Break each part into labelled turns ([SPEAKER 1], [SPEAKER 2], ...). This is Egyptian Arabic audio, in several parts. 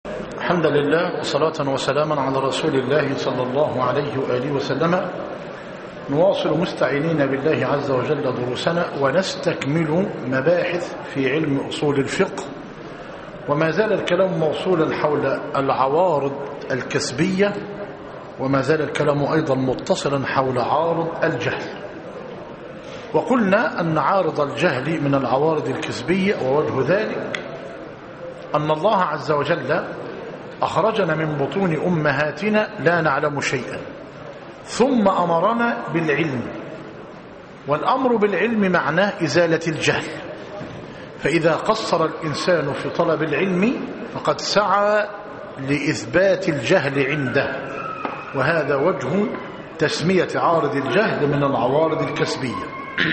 [SPEAKER 1] الحمد لله وصلاة وسلاما على رسول الله صلى الله عليه وآله وسلم نواصل مستعينين بالله عز وجل دروسنا ونستكمل مباحث في علم أصول الفقه وما زال الكلام موصولا حول العوارض الكسبية وما زال الكلام أيضا متصلا حول عارض الجهل وقلنا أن عارض الجهل من العوارض الكسبية ووجه ذلك أن الله عز وجل أخرجنا من بطون أمهاتنا لا نعلم شيئا ثم أمرنا بالعلم والأمر بالعلم معناه إزالة الجهل فإذا قصر الإنسان في طلب العلم فقد سعى لإثبات الجهل عنده وهذا وجه تسمية عارض الجهل من العوارض الكسبية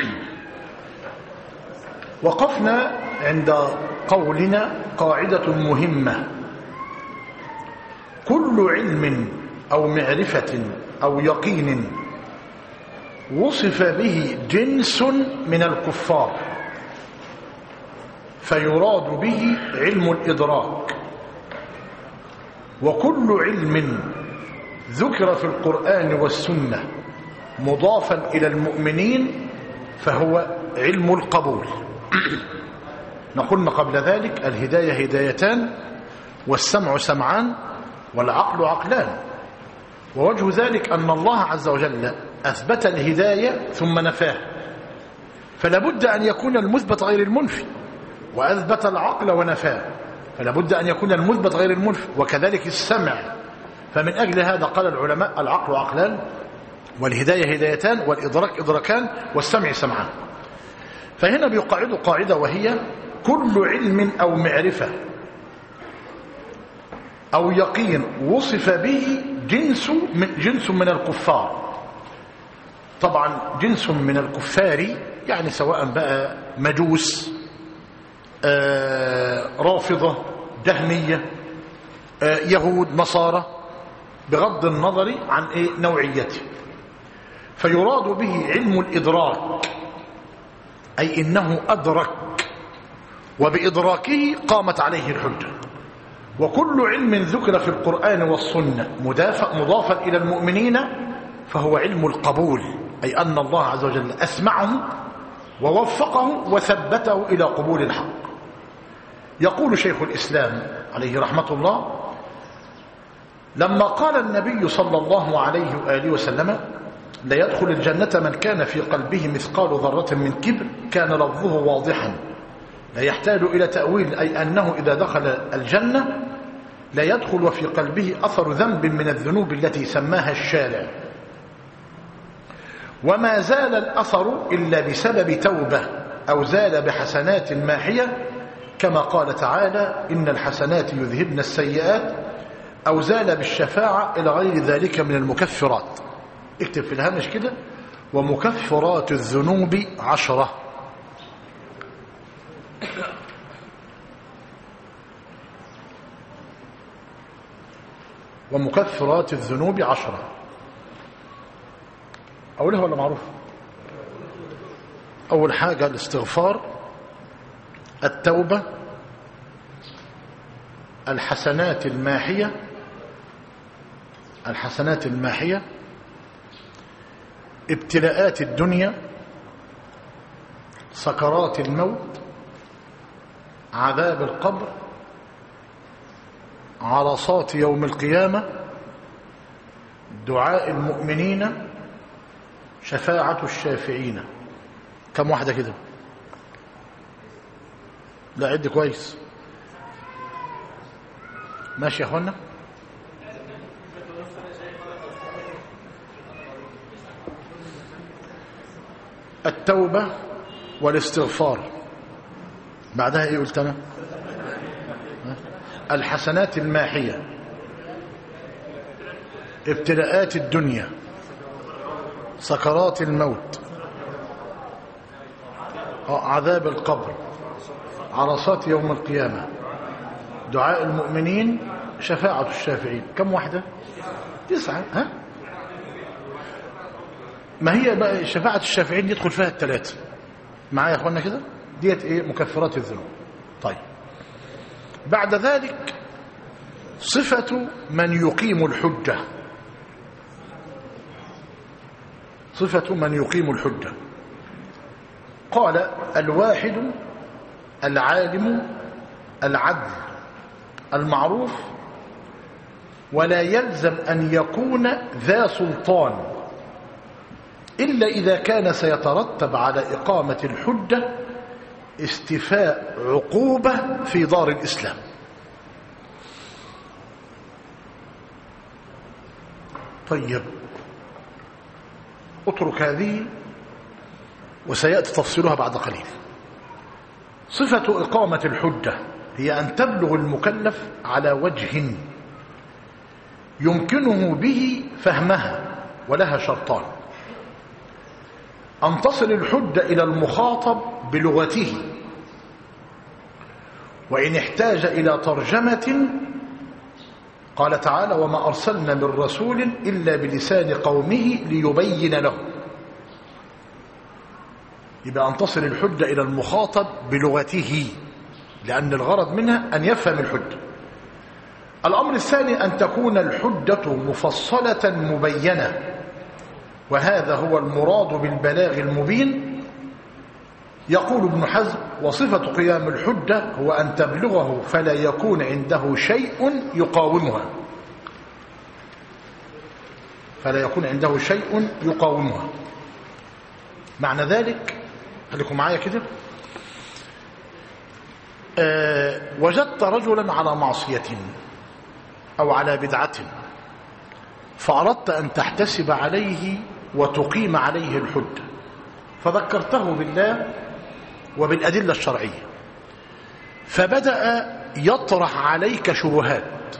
[SPEAKER 1] وقفنا عند قولنا قاعدة مهمة كل علم أو معرفة أو يقين وصف به جنس من الكفار فيراد به علم الإدراك وكل علم ذكر في القرآن والسنة مضافا إلى المؤمنين فهو علم القبول نقولنا قبل ذلك الهداية هدايتان والسمع سمعان والعقل عقلان ووجه ذلك أن الله عز وجل أثبت الهداية ثم نفاه فلا بد أن يكون المثبت غير المنفي وأثبت العقل ونفاه فلا بد أن يكون المثبت غير المنفي وكذلك السمع فمن أجل هذا قال العلماء العقل عقلان والهداية هدايتان والإدراك إدراكان والسمع سمعان فهنا بيقعد قاعدة وهي كل علم أو معرفة أو يقين وصف به جنس من, جنس من الكفار طبعا جنس من الكفار يعني سواء بقى مجوس آه رافضة دهمية آه يهود نصارى بغض النظر عن إيه نوعيته فيراد به علم الإدراك أي إنه أدرك وبإدراكه قامت عليه الحجة وكل علم ذكر في القرآن والسنة مضافا إلى المؤمنين فهو علم القبول أي أن الله عز وجل أسمعه ووفقه وثبته إلى قبول الحق يقول شيخ الإسلام عليه رحمة الله لما قال النبي صلى الله عليه وآله وسلم لا يدخل الجنة من كان في قلبه مثقال ذرة من كبر كان لفظه واضحا لا يحتاج إلى تأويل أي أنه إذا دخل الجنة لا يدخل وفي قلبه أثر ذنب من الذنوب التي سماها الشارع وما زال الأثر إلا بسبب توبة أو زال بحسنات ماحية كما قال تعالى إن الحسنات يذهبن السيئات أو زال بالشفاعة إلى غير ذلك من المكفرات اكتب في الهامش كده ومكفرات الذنوب عشرة ومكفرات الذنوب عشرة أولها ولا معروف أول حاجة الاستغفار التوبة الحسنات الماحية الحسنات الماحية ابتلاءات الدنيا سكرات الموت عذاب القبر عرصات يوم القيامة دعاء المؤمنين شفاعة الشافعين كم واحدة كده لا عد كويس ماشي يا اخوانا التوبة والاستغفار بعدها ايه قلت انا الحسنات الماحية ابتلاءات الدنيا سكرات الموت عذاب القبر عرصات يوم القيامة دعاء المؤمنين شفاعة الشافعين كم واحدة تسعة ها ما هي بقى شفاعة الشافعين يدخل فيها الثلاثة معايا يا اخوانا كده ديت ايه مكفرات الذنوب طيب بعد ذلك صفة من يقيم الحجة صفة من يقيم الحجة قال الواحد العالم العدل المعروف ولا يلزم أن يكون ذا سلطان إلا إذا كان سيترتب على إقامة الحجة استفاء عقوبة في دار الإسلام طيب اترك هذه وسيأتي تفصيلها بعد قليل صفة إقامة الحجة هي أن تبلغ المكلف على وجه يمكنه به فهمها ولها شرطان أن تصل الحجة إلى المخاطب بلغته وإن احتاج إلى ترجمة قال تعالى وما أرسلنا من رسول إلا بلسان قومه ليبين له يبقى أن تصل الحجة إلى المخاطب بلغته لأن الغرض منها أن يفهم الحجة الأمر الثاني أن تكون الحجة مفصلة مبينة وهذا هو المراد بالبلاغ المبين يقول ابن حزم وصفة قيام الحجة هو أن تبلغه فلا يكون عنده شيء يقاومها فلا يكون عنده شيء يقاومها معنى ذلك خليكم معايا كده أه وجدت رجلا على معصية أو على بدعة فأردت أن تحتسب عليه وتقيم عليه الحجة فذكرته بالله وبالأدلة الشرعية فبدأ يطرح عليك شبهات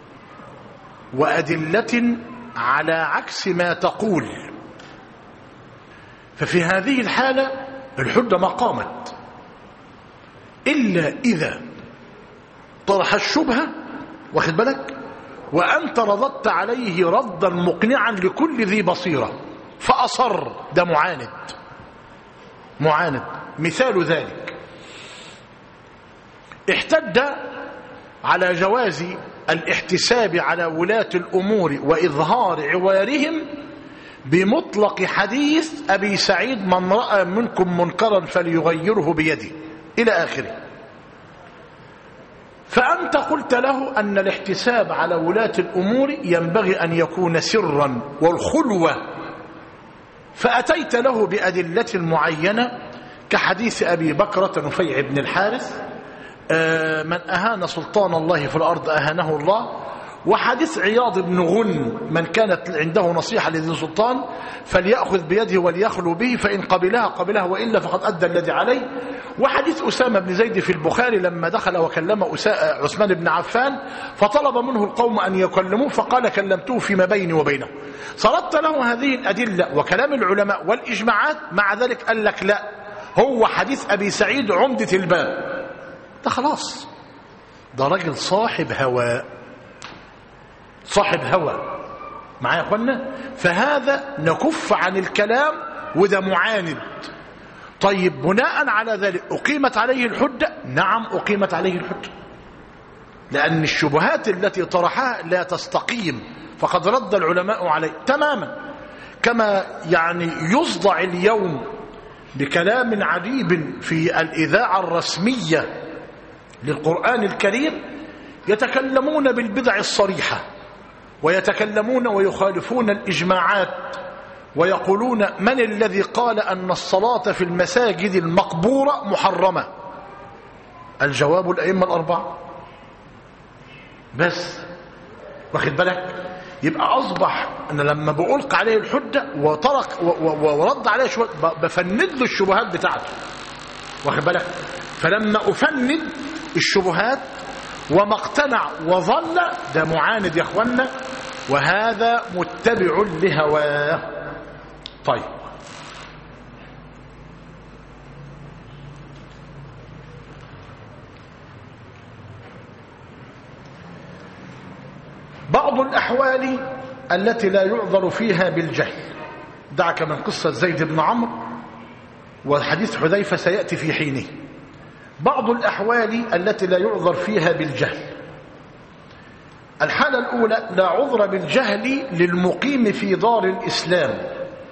[SPEAKER 1] وأدلة على عكس ما تقول ففي هذه الحالة الحجة ما قامت إلا إذا طرح الشبهة واخد بالك وأنت رددت عليه ردا مقنعا لكل ذي بصيرة فأصر ده معاند معاند مثال ذلك احتج على جواز الاحتساب على ولاة الأمور وإظهار عوارهم بمطلق حديث أبي سعيد من رأى منكم منكرا فليغيره بيده إلى آخره فأنت قلت له أن الاحتساب على ولاة الأمور ينبغي أن يكون سرا والخلوة فأتيت له بأدلة معينة كحديث أبي بكرة نفيع بن الحارث من أهان سلطان الله في الأرض أهانه الله وحديث عياض بن غن من كانت عنده نصيحة لذي سلطان فليأخذ بيده وليخلو به فإن قبلها قبلها وإلا فقد أدى الذي عليه وحديث أسامة بن زيد في البخاري لما دخل وكلم عثمان بن عفان فطلب منه القوم أن يكلموه فقال كلمته فيما بيني وبينه صردت له هذه الأدلة وكلام العلماء والإجماعات مع ذلك قال لك لا هو حديث أبي سعيد عمدة الباب ده خلاص ده راجل صاحب هواء صاحب هوى معايا يا اخوانا فهذا نكف عن الكلام وده معاند طيب بناء على ذلك أقيمت عليه الحجة نعم أقيمت عليه الحجة لأن الشبهات التي طرحها لا تستقيم فقد رد العلماء عليه تماما كما يعني يصدع اليوم بكلام عجيب في الإذاعة الرسمية للقرآن الكريم يتكلمون بالبدع الصريحة ويتكلمون ويخالفون الإجماعات ويقولون من الذي قال أن الصلاة في المساجد المقبورة محرمة الجواب الأئمة الأربعة بس واخد بالك يبقى أصبح أن لما بألقى عليه الحجة وطرق ورد عليه شوية بفند له الشبهات بتاعته واخد بالك فلما أفند الشبهات وما اقتنع وظل ده معاند يا اخوانا وهذا متبع لهواه طيب بعض الأحوال التي لا يعذر فيها بالجهل دعك من قصة زيد بن عمرو وحديث حذيفة سيأتي في حينه بعض الأحوال التي لا يعذر فيها بالجهل الحالة الأولى لا عذر بالجهل للمقيم في دار الإسلام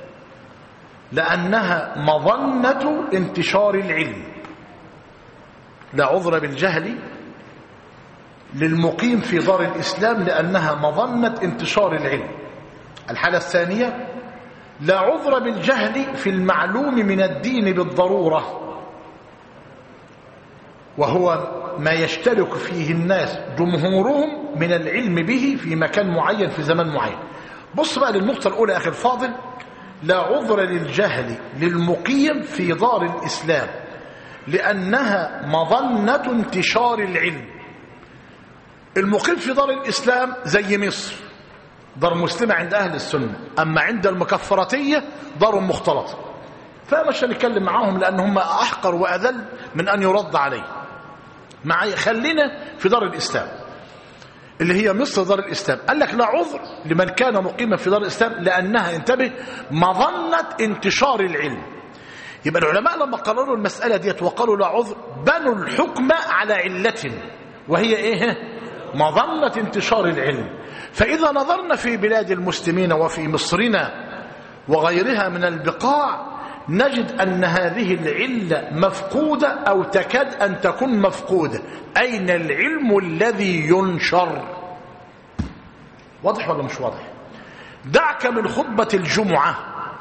[SPEAKER 1] لأنها مظنة انتشار العلم لا عذر بالجهل للمقيم في دار الإسلام لأنها مظنة انتشار العلم الحالة الثانية لا عذر بالجهل في المعلوم من الدين بالضرورة وهو ما يشترك فيه الناس جمهورهم من العلم به في مكان معين في زمان معين بص بقى للنقطة الأولى أخي الفاضل لا عذر للجهل للمقيم في دار الإسلام لأنها مظنة انتشار العلم المقيم في دار الإسلام زي مصر دار مسلمة عند أهل السنة أما عند المكفرتية دار مختلطة فمش هنتكلم معاهم لأن هم أحقر وأذل من أن يرد عليه معي خلينا في دار الإسلام اللي هي مصر دار الإسلام قال لك لا عذر لمن كان مقيما في دار الإسلام لأنها انتبه مظنة انتشار العلم يبقى العلماء لما قرروا المسألة ديت وقالوا لا عذر بنوا الحكم على علة وهي ايه مظنة انتشار العلم فإذا نظرنا في بلاد المسلمين وفي مصرنا وغيرها من البقاع نجد أن هذه العلة مفقودة أو تكاد أن تكون مفقودة أين العلم الذي ينشر واضح ولا مش واضح دعك من خطبة الجمعة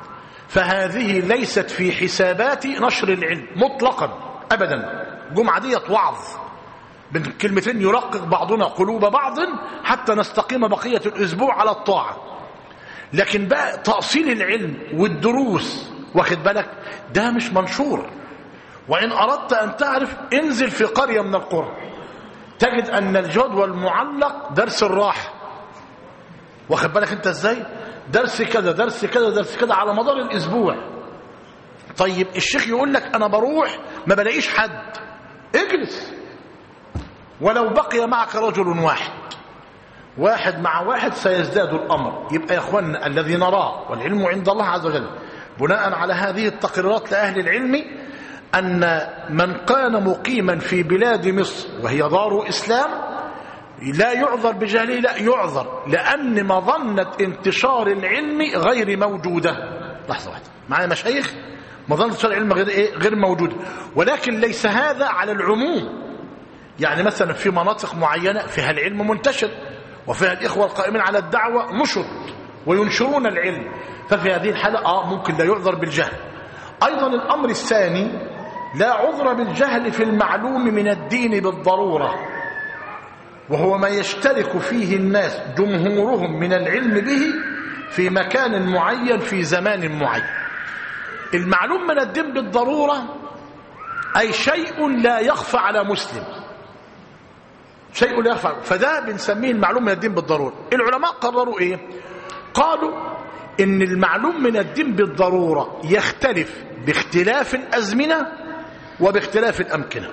[SPEAKER 1] فهذه ليست في حسابات نشر العلم مطلقا أبدا جمعة دي وعظ من كلمتين يرقق بعضنا قلوب بعض حتى نستقيم بقية الأسبوع على الطاعة لكن بقى تأصيل العلم والدروس واخد بالك ده مش منشور وإن أردت أن تعرف انزل في قرية من القرى تجد أن الجدول المعلق درس الراحة واخد بالك أنت إزاي درس كذا درس كذا درس كذا على مدار الأسبوع طيب الشيخ يقول لك أنا بروح ما بلاقيش حد اجلس ولو بقي معك رجل واحد واحد مع واحد سيزداد الأمر يبقى يا أخوانا الذي نراه والعلم عند الله عز وجل بناء على هذه التقريرات لأهل العلم أن من كان مقيما في بلاد مصر وهي دار إسلام لا يعذر بجهله لا يعذر لأن مظنة انتشار العلم غير موجودة لحظة واحدة معنا مشايخ مظنة انتشار العلم غير, إيه؟ غير موجودة ولكن ليس هذا على العموم يعني مثلا في مناطق معينة فيها العلم منتشر وفيها الإخوة القائمين على الدعوة نشط وينشرون العلم ففي هذه الحالة آه ممكن لا يعذر بالجهل أيضا الأمر الثاني لا عذر بالجهل في المعلوم من الدين بالضرورة وهو ما يشترك فيه الناس جمهورهم من العلم به في مكان معين في زمان معين المعلوم من الدين بالضرورة أي شيء لا يخفى على مسلم شيء لا يخفى فده بنسميه المعلوم من الدين بالضرورة العلماء قرروا ايه قالوا ان المعلوم من الدين بالضرورة يختلف باختلاف الأزمنة وباختلاف الأمكنة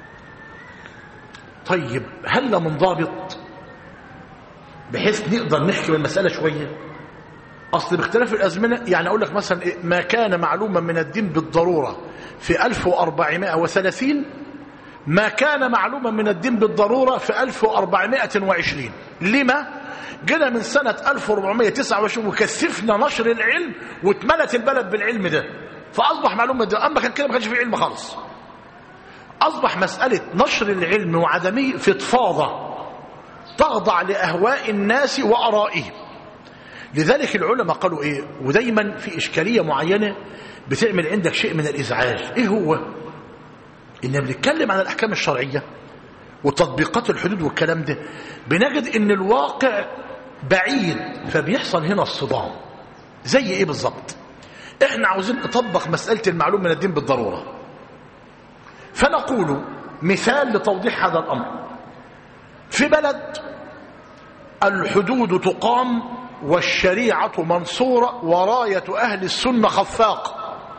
[SPEAKER 1] طيب هل من ضابط بحيث نقدر نحكي بالمسألة شوية أصل باختلاف الأزمنة يعني أقول لك مثلا إيه ما كان معلوما من الدين بالضرورة في 1430 ما كان معلوما من الدين بالضرورة في 1420 لما؟ جينا من سنة 1429 وكثفنا نشر العلم واتملت البلد بالعلم ده فأصبح معلومة ده أما كان كده ما كانش فيه علم خالص أصبح مسألة نشر العلم وعدمه فضفاضة تخضع لأهواء الناس وأرائهم لذلك العلماء قالوا إيه ودايما في إشكالية معينة بتعمل عندك شيء من الإزعاج إيه هو إننا بنتكلم عن الأحكام الشرعية وتطبيقات الحدود والكلام ده بنجد إن الواقع بعيد فبيحصل هنا الصدام زي إيه بالظبط إحنا عاوزين نطبق مسألة المعلوم من الدين بالضرورة فنقول مثال لتوضيح هذا الأمر في بلد الحدود تقام والشريعة منصورة وراية أهل السنة خفاق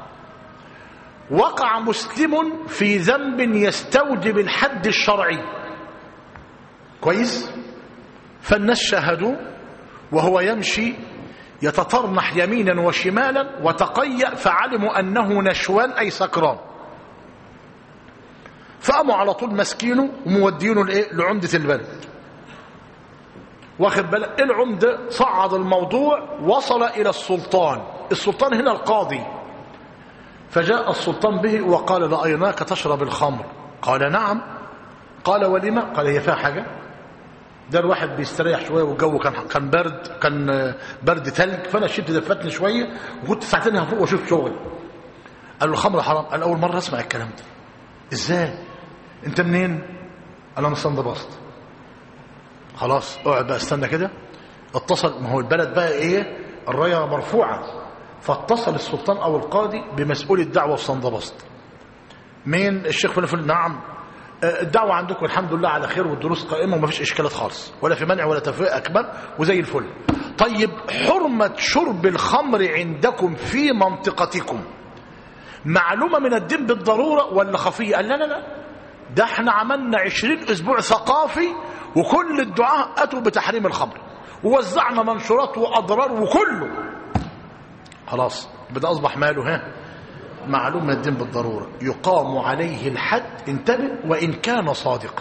[SPEAKER 1] وقع مسلم في ذنب يستوجب الحد الشرعي كويس فالناس شاهدوا وهو يمشي يتطرنح يمينا وشمالا وتقيأ فعلموا أنه نشوان أي سكران فقاموا على طول مسكينه ومودينه لعمدة البلد واخد بالك العمدة صعد الموضوع وصل إلى السلطان السلطان هنا القاضي فجاء السلطان به وقال رأيناك تشرب الخمر قال نعم قال ولما قال هي فيها حاجة ده الواحد بيستريح شوية والجو كان كان برد كان برد ثلج فأنا شلت دفتني شوية وكنت ساعتين هفوق وأشوف شغل قال له الخمر حرام قال أول مرة أسمع الكلام ده إزاي أنت منين قال أنا من بسط خلاص اقعد بقى استنى كده اتصل ما هو البلد بقى ايه الرايه مرفوعه فاتصل السلطان او القاضي بمسؤول الدعوه في صندبسط مين الشيخ فلان فلان نعم الدعوة عندكم الحمد لله على خير والدروس قائمة وما فيش إشكالات خالص ولا في منع ولا تفريق أكبر وزي الفل طيب حرمة شرب الخمر عندكم في منطقتكم معلومة من الدين بالضرورة ولا خفية قال لا لا لا ده احنا عملنا عشرين أسبوع ثقافي وكل الدعاء أتوا بتحريم الخمر ووزعنا منشورات وأضرار وكله خلاص بدأ أصبح ماله ها معلوم من الدين بالضرورة يقام عليه الحد انتبه وإن كان صادقا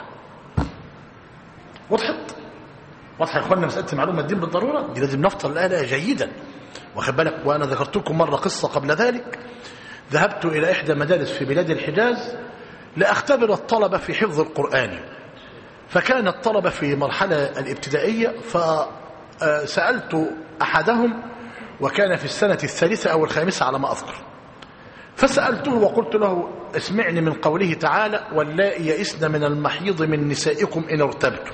[SPEAKER 1] وضحت واضح يا اخوانا مسألة معلومة الدين بالضرورة دي لازم نفطر الآلة جيدا واخد بالك وأنا ذكرت لكم مرة قصة قبل ذلك ذهبت إلى إحدى مدارس في بلاد الحجاز لأختبر الطلبة في حفظ القرآن فكان الطلبة في مرحلة الابتدائية فسألت أحدهم وكان في السنة الثالثة أو الخامسة على ما أذكر فسألته وقلت له اسمعني من قوله تعالى واللائي يئسن من المحيض من نسائكم إن ارتبتم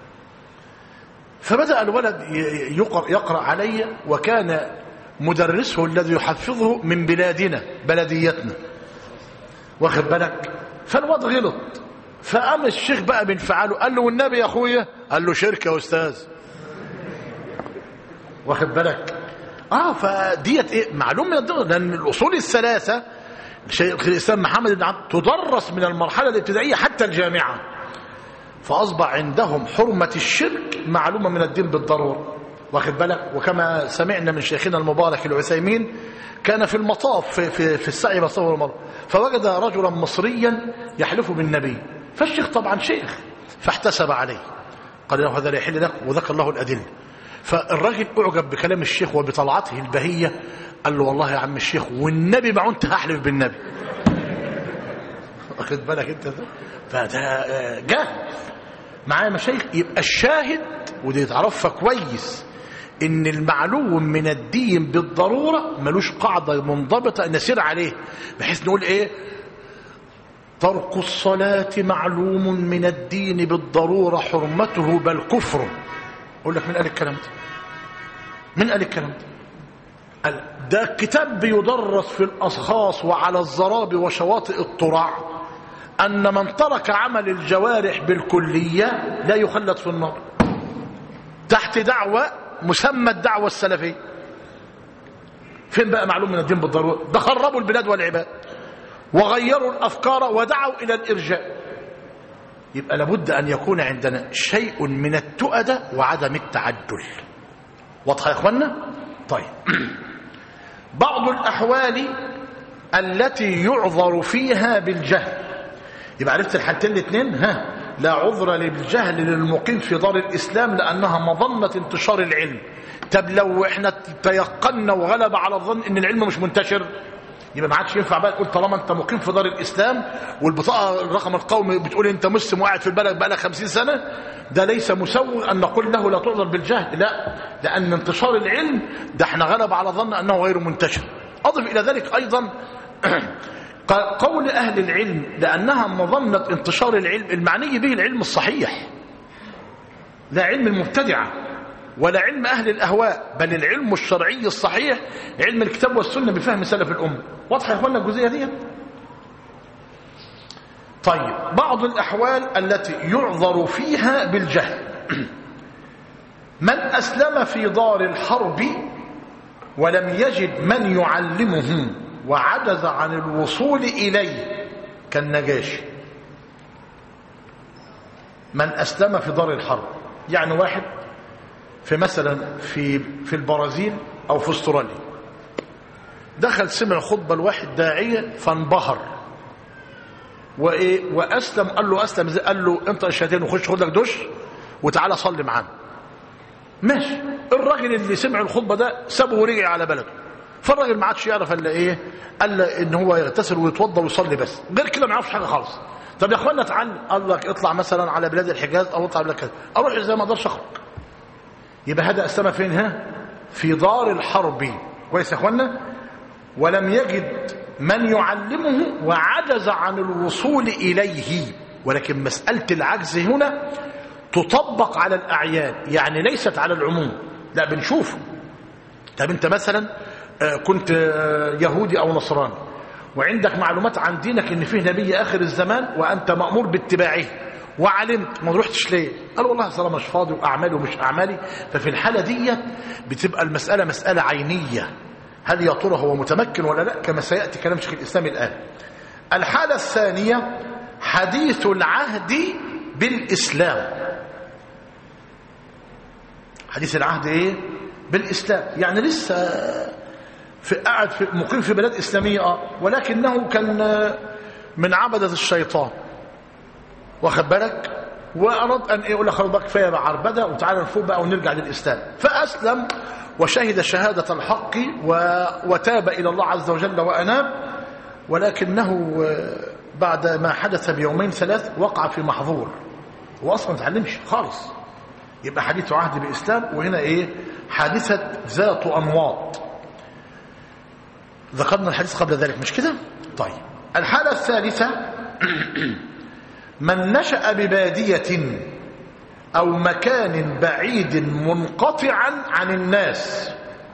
[SPEAKER 1] فبدأ الولد يقرأ, يقرأ علي وكان مدرسه الذي يحفظه من بلادنا بلديتنا واخد بالك فالواد غلط فقام الشيخ بقى بانفعاله قال له والنبي يا اخويا قال له شركه يا استاذ واخد بالك اه فديت ايه معلوم من الدول لان الاصول الثلاثه شيخ الاسلام محمد بن عبد تدرس من المرحله الابتدائيه حتى الجامعه فاصبح عندهم حرمه الشرك معلومه من الدين بالضروره واخد بالك وكما سمعنا من شيخنا المبارك العثيمين كان في المطاف في, في, في السعي بصور المرض فوجد رجلا مصريا يحلف بالنبي فالشيخ طبعا شيخ فاحتسب عليه قال له هذا لا يحل لك وذكر له الأدلة فالراجل أعجب بكلام الشيخ وبطلعته البهية قال له والله يا عم الشيخ والنبي ما انت هحلف بالنبي واخد بالك انت ده فده جهل معايا مشايخ يبقى الشاهد ودي تعرفها كويس ان المعلوم من الدين بالضرورة ملوش قاعدة منضبطة نسير عليه بحيث نقول ايه ترك الصلاة معلوم من الدين بالضرورة حرمته بل كفر اقول لك من قال الكلام ده من قال الكلام ده قال ده كتاب بيدرس في الأصخاص وعلى الزراب وشواطئ الطرع أن من ترك عمل الجوارح بالكلية لا يخلد في النار تحت دعوة مسمى الدعوة السلفية فين بقى معلوم من الدين بالضرورة ده خربوا البلاد والعباد وغيروا الأفكار ودعوا إلى الإرجاء يبقى لابد أن يكون عندنا شيء من التؤدة وعدم التعدل واضح يا إخوانا طيب بعض الأحوال التي يعذر فيها بالجهل يبقى عرفت الحالتين الاثنين ها لا عذر بالجهل للمقيم في دار الإسلام لأنها مظنة انتشار العلم طب لو احنا تيقنا وغلب على الظن ان العلم مش منتشر يبقى ما عادش ينفع بقى تقول طالما انت مقيم في دار الاسلام والبطاقه الرقم القومي بتقول انت مسلم وقاعد في البلد بقى لك 50 سنه ده ليس مسوغ ان نقول له لا تعذر بالجهل لا لان انتشار العلم ده احنا غلب على ظن انه غير منتشر اضف الى ذلك ايضا قول اهل العلم لانها مظنه انتشار العلم المعني به العلم الصحيح لا علم المبتدعه ولا علم أهل الأهواء بل العلم الشرعي الصحيح علم الكتاب والسنة بفهم سلف الأمة واضح يا أخوانا الجزئية دي طيب بعض الأحوال التي يعذر فيها بالجهل من أسلم في دار الحرب ولم يجد من يعلمه وعجز عن الوصول إليه كالنجاشي من أسلم في دار الحرب يعني واحد في مثلا في في البرازيل او في استراليا دخل سمع خطبه لواحد داعيه فانبهر وايه واسلم قال له اسلم ازاي قال له انت الشهادتين وخش خد لك دش وتعالى صلي معانا ماشي الراجل اللي سمع الخطبة ده سابه ورجع على بلده فالراجل ما عادش يعرف الا ايه الا ان هو يغتسل ويتوضا ويصلي بس غير كده ما يعرفش حاجه خالص طب يا اخوانا تعال قال لك اطلع مثلا على بلاد الحجاز او اطلع بلاد كذا اروح ازاي ما اقدرش اخرج يبقى هذا اسلم فين ها في دار الحرب كويس يا اخوانا ولم يجد من يعلمه وعجز عن الوصول اليه ولكن مساله العجز هنا تطبق على الاعيان يعني ليست على العموم لا بنشوفه طب انت مثلا كنت يهودي او نصراني وعندك معلومات عن دينك ان فيه نبي اخر الزمان وانت مامور باتباعه وعلمت ما رحتش ليه قال والله اصل مش فاضي واعمالي ومش اعمالي ففي الحاله دي بتبقى المساله مساله عينيه هل يا ترى هو متمكن ولا لا كما سياتي كلام شيخ الاسلام الان الحاله الثانيه حديث العهد بالاسلام حديث العهد ايه بالاسلام يعني لسه في قاعد في مقيم في بلاد اسلاميه اه ولكنه كان من عبده الشيطان واخد بالك واراد ان يقول لك خلاص بقى كفايه بقى عربده وتعالى نفوق بقى ونرجع للاسلام فاسلم وشهد شهاده الحق و... وتاب الى الله عز وجل واناب ولكنه بعد ما حدث بيومين ثلاث وقع في محظور واصلا ما تعلمش خالص يبقى حديث عهد بإسلام وهنا إيه حادثة ذات أنواط ذكرنا الحديث قبل ذلك مش كده طيب الحالة الثالثة من نشأ ببادية أو مكان بعيد منقطعا عن الناس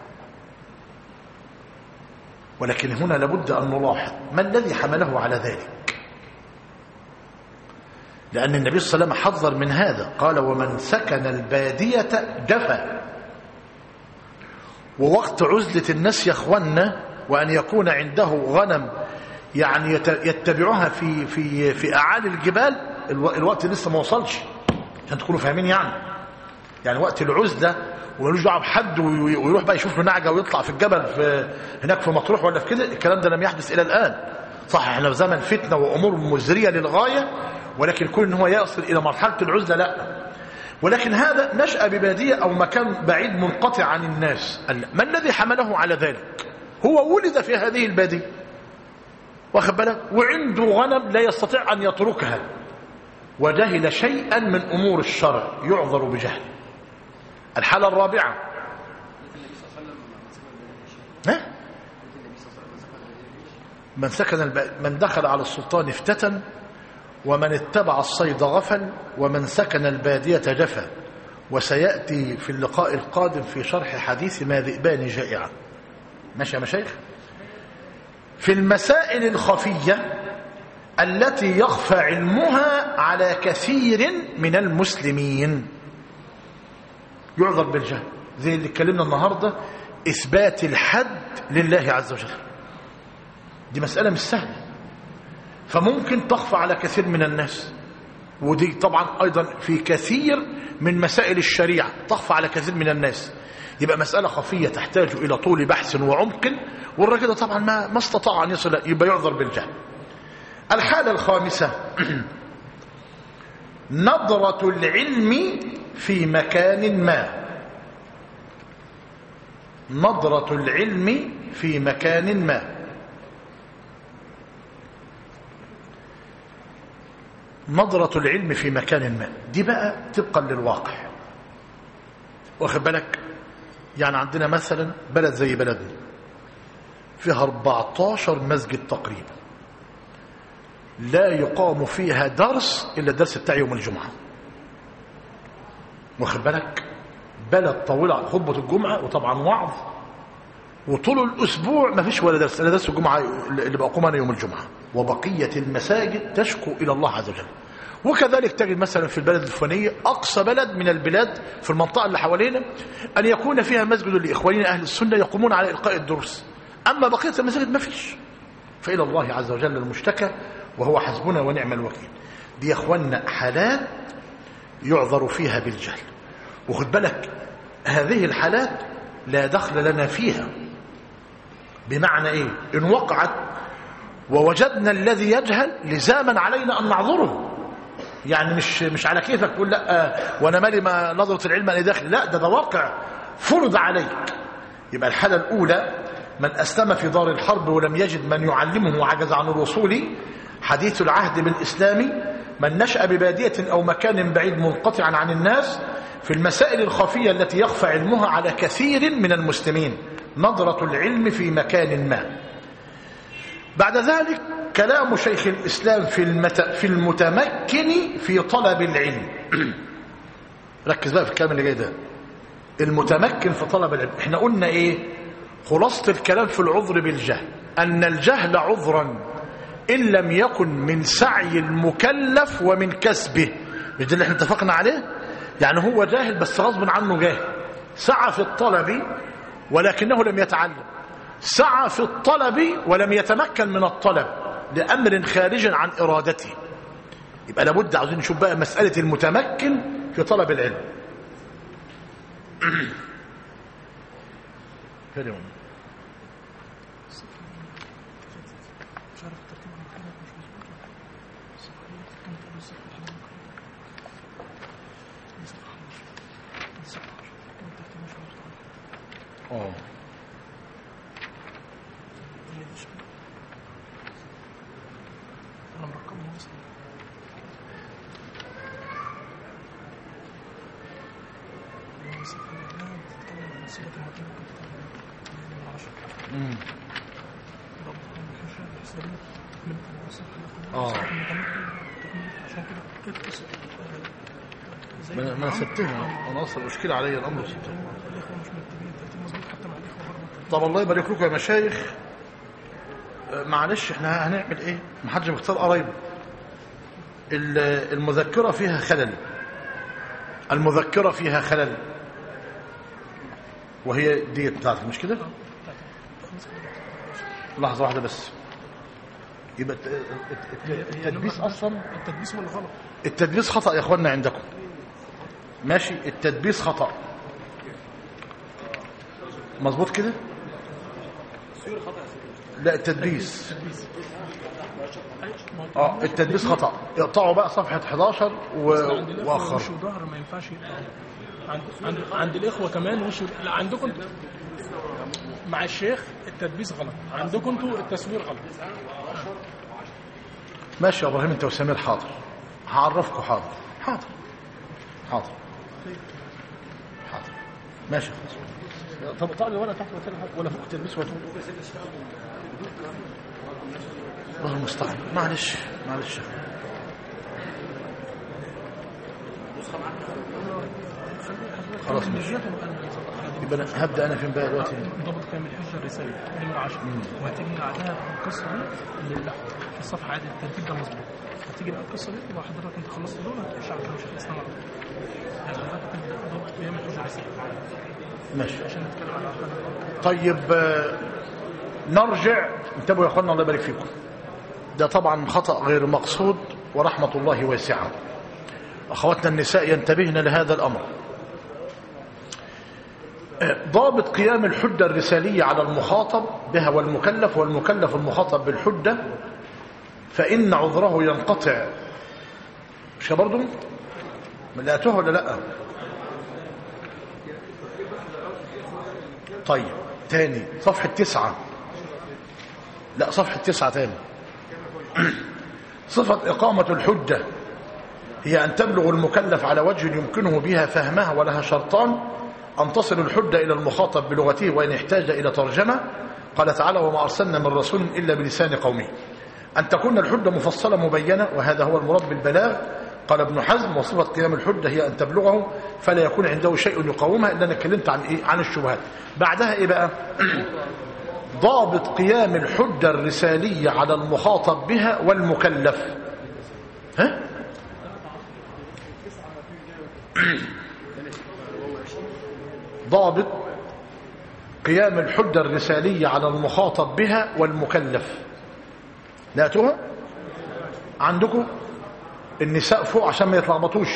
[SPEAKER 1] ولكن هنا لابد أن نلاحظ ما الذي حمله على ذلك لأن النبي صلى الله عليه وسلم حذر من هذا قال ومن سكن البادية جفا ووقت عزلة الناس يا اخوانا وأن يكون عنده غنم يعني يتبعها في في في أعالي الجبال الوقت لسه ما وصلش عشان تكونوا فاهمين يعني يعني وقت العزلة وملوش دعوه بحد ويروح بقى يشوف له نعجه ويطلع في الجبل في هناك في مطروح ولا في كده الكلام ده لم يحدث الى الان صح احنا في زمن فتنه وامور مزريه للغايه ولكن كون ان هو يصل الى مرحله العزله لا ولكن هذا نشا بباديه او مكان بعيد منقطع عن الناس ما الذي حمله على ذلك هو ولد في هذه الباديه واخد بالك وعنده غنم لا يستطيع ان يتركها وجهل شيئا من امور الشرع يعذر بجهل الحاله الرابعه ها من سكن الب... من دخل على السلطان افتتن ومن اتبع الصيد غفل ومن سكن البادية جفا وسيأتي في اللقاء القادم في شرح حديث ما ذئبان جائعا ماشي يا مشايخ في المسائل الخفية التي يخفى علمها على كثير من المسلمين يعذر بالجهل زي اللي اتكلمنا النهاردة إثبات الحد لله عز وجل دي مسألة مش سهلة فممكن تخفى على كثير من الناس ودي طبعا أيضا في كثير من مسائل الشريعة تخفى على كثير من الناس يبقى مسألة خفية تحتاج إلى طول بحث وعمق والراجل ده طبعا ما, ما استطاع أن يصل يبقى يعذر بالجهل الحالة الخامسة نظرة العلم في مكان ما نظرة العلم في مكان ما نظرة العلم في مكان ما دي بقى طبقا للواقع واخد بالك يعني عندنا مثلا بلد زي بلدنا فيها 14 مسجد تقريبا لا يقام فيها درس إلا الدرس بتاع يوم الجمعة واخد بالك بلد طويلة عن خطبة الجمعة وطبعا وعظ وطول الأسبوع ما فيش ولا درس إلا درس الجمعة اللي بقوم أنا يوم الجمعة وبقية المساجد تشكو إلى الله عز وجل وكذلك تجد مثلا في البلد الفلانية أقصى بلد من البلاد في المنطقة اللي حوالينا أن يكون فيها مسجد لإخواننا أهل السنة يقومون على إلقاء الدروس أما بقية المساجد ما فيش فإلى الله عز وجل المشتكى وهو حسبنا ونعم الوكيل دي يا اخوانا حالات يعذر فيها بالجهل وخد بالك هذه الحالات لا دخل لنا فيها بمعنى ايه ان وقعت ووجدنا الذي يجهل لزاما علينا ان نعذره يعني مش مش على كيفك تقول لا وانا مالي ما نظره العلم انا داخل لا ده ده واقع فرض عليك يبقى الحاله الاولى من اسلم في دار الحرب ولم يجد من يعلمه وعجز عن الوصول حديث العهد بالاسلام من نشا بباديه او مكان بعيد منقطعا عن الناس في المسائل الخفيه التي يخفى علمها على كثير من المسلمين نظره العلم في مكان ما بعد ذلك كلام شيخ الإسلام في, المت... في المتمكن في طلب العلم ركز بقى في الكلام اللي جاي ده المتمكن في طلب العلم احنا قلنا ايه خلاصة الكلام في العذر بالجهل أن الجهل عذرا إن لم يكن من سعي المكلف ومن كسبه مش ده اللي احنا اتفقنا عليه يعني هو جاهل بس غصب عنه جاهل سعى في الطلب ولكنه لم يتعلم سعى في الطلب ولم يتمكن من الطلب لأمر خارج عن إرادته يبقى لابد عاوزين نشوف بقى مسألة المتمكن في طلب العلم كلمة اه
[SPEAKER 2] انا مرقمه اصلا بتتكلم عن صيغه المكان من عشرة
[SPEAKER 1] مم.
[SPEAKER 2] ضبط الحشة الحسابية تكملة الوصف
[SPEAKER 1] آه.
[SPEAKER 2] عشان كده كانت قصة زي
[SPEAKER 1] ما ما
[SPEAKER 2] العم.
[SPEAKER 1] سبتها انا اصلا مشكله عليا الامر سبتها
[SPEAKER 2] الاخوة مش مكتوبين ترتيب مظبوط حتى مع الاخوة برضه
[SPEAKER 1] طب الله يبارك لكم يا مشايخ آه، معلش احنا هنعمل ايه ما حدش مختار قرايبه ال- المذكره فيها خلل المذكره فيها خلل وهي دي بتاعتك مش كده لحظه واحده بس يبقى الت- الت- الت- التدبيس اصلا
[SPEAKER 2] التدبيس هو اللي غلط
[SPEAKER 1] التدبيس خطأ يا اخوانا عندكم ماشي التدبيس خطأ مظبوط كده لا التدبيس اه التدبيس خطأ اقطعوا بقى صفحة 11 و...
[SPEAKER 2] عند الاخوة
[SPEAKER 1] واخر
[SPEAKER 2] وش وظهر ما ينفعش يبقى عند عند عند الاخوة كمان وش و- لا عندكم انتوا- مع الشيخ التدبيس غلط عندكم انتوا التصوير غلط
[SPEAKER 1] ماشي يا ابراهيم انت وسمير حاضر هعرفكم حاضر حاضر حاضر حاضر ماشي خلاص طب طالع ولا تحت ولا حاجة ولا فوق التلبيس ولا فوق الله المستعان معلش معلش خلاص ماشي يبقى أنا هبدا انا فين بقى دلوقتي
[SPEAKER 2] ضبط كامل الحجة الرسالة نمرة 10 وهتيجي بعدها القصة دي اللي لا في الصفحة عادي الترتيب ده مظبوط هتيجي بقى القصة دي يبقى حضرتك انت خلصت دول هتخش على كلام شيخ الإسلام على طول يعني حضرتك تبدأ ضبط قيام الحجة الرسالة
[SPEAKER 1] ماشي
[SPEAKER 2] عشان نتكلم على حاجة
[SPEAKER 1] طيب آه، نرجع انتبهوا يا اخوانا الله يبارك فيكم ده طبعا خطأ غير مقصود ورحمة الله واسعة أخواتنا النساء ينتبهن لهذا الأمر آه، ضابط قيام الحجة الرسالية على المخاطب بها والمكلف والمكلف المخاطب بالحجة فإن عذره ينقطع مش كده برضو لقيتوها ولا لأ طيب تاني صفحة تسعة لا صفحة تسعة تاني صفة إقامة الحجة هي أن تبلغ المكلف على وجه يمكنه بها فهمها ولها شرطان أن تصل الحجة إلى المخاطب بلغته وإن احتاج إلى ترجمة قال تعالى وما أرسلنا من رسول إلا بلسان قومه أن تكون الحجة مفصلة مبينة وهذا هو المراد بالبلاغ قال ابن حزم وصفة قيام الحجة هي أن تبلغه فلا يكون عنده شيء يقاومها إلا أنا اتكلمت عن إيه؟ عن الشبهات بعدها إيه بقى ضابط قيام الحجة الرسالية على المخاطب بها والمكلف ها ضابط قيام الحجة الرسالية على المخاطب بها والمكلف لقيتوها عندكم النساء فوق عشان ما يتلخبطوش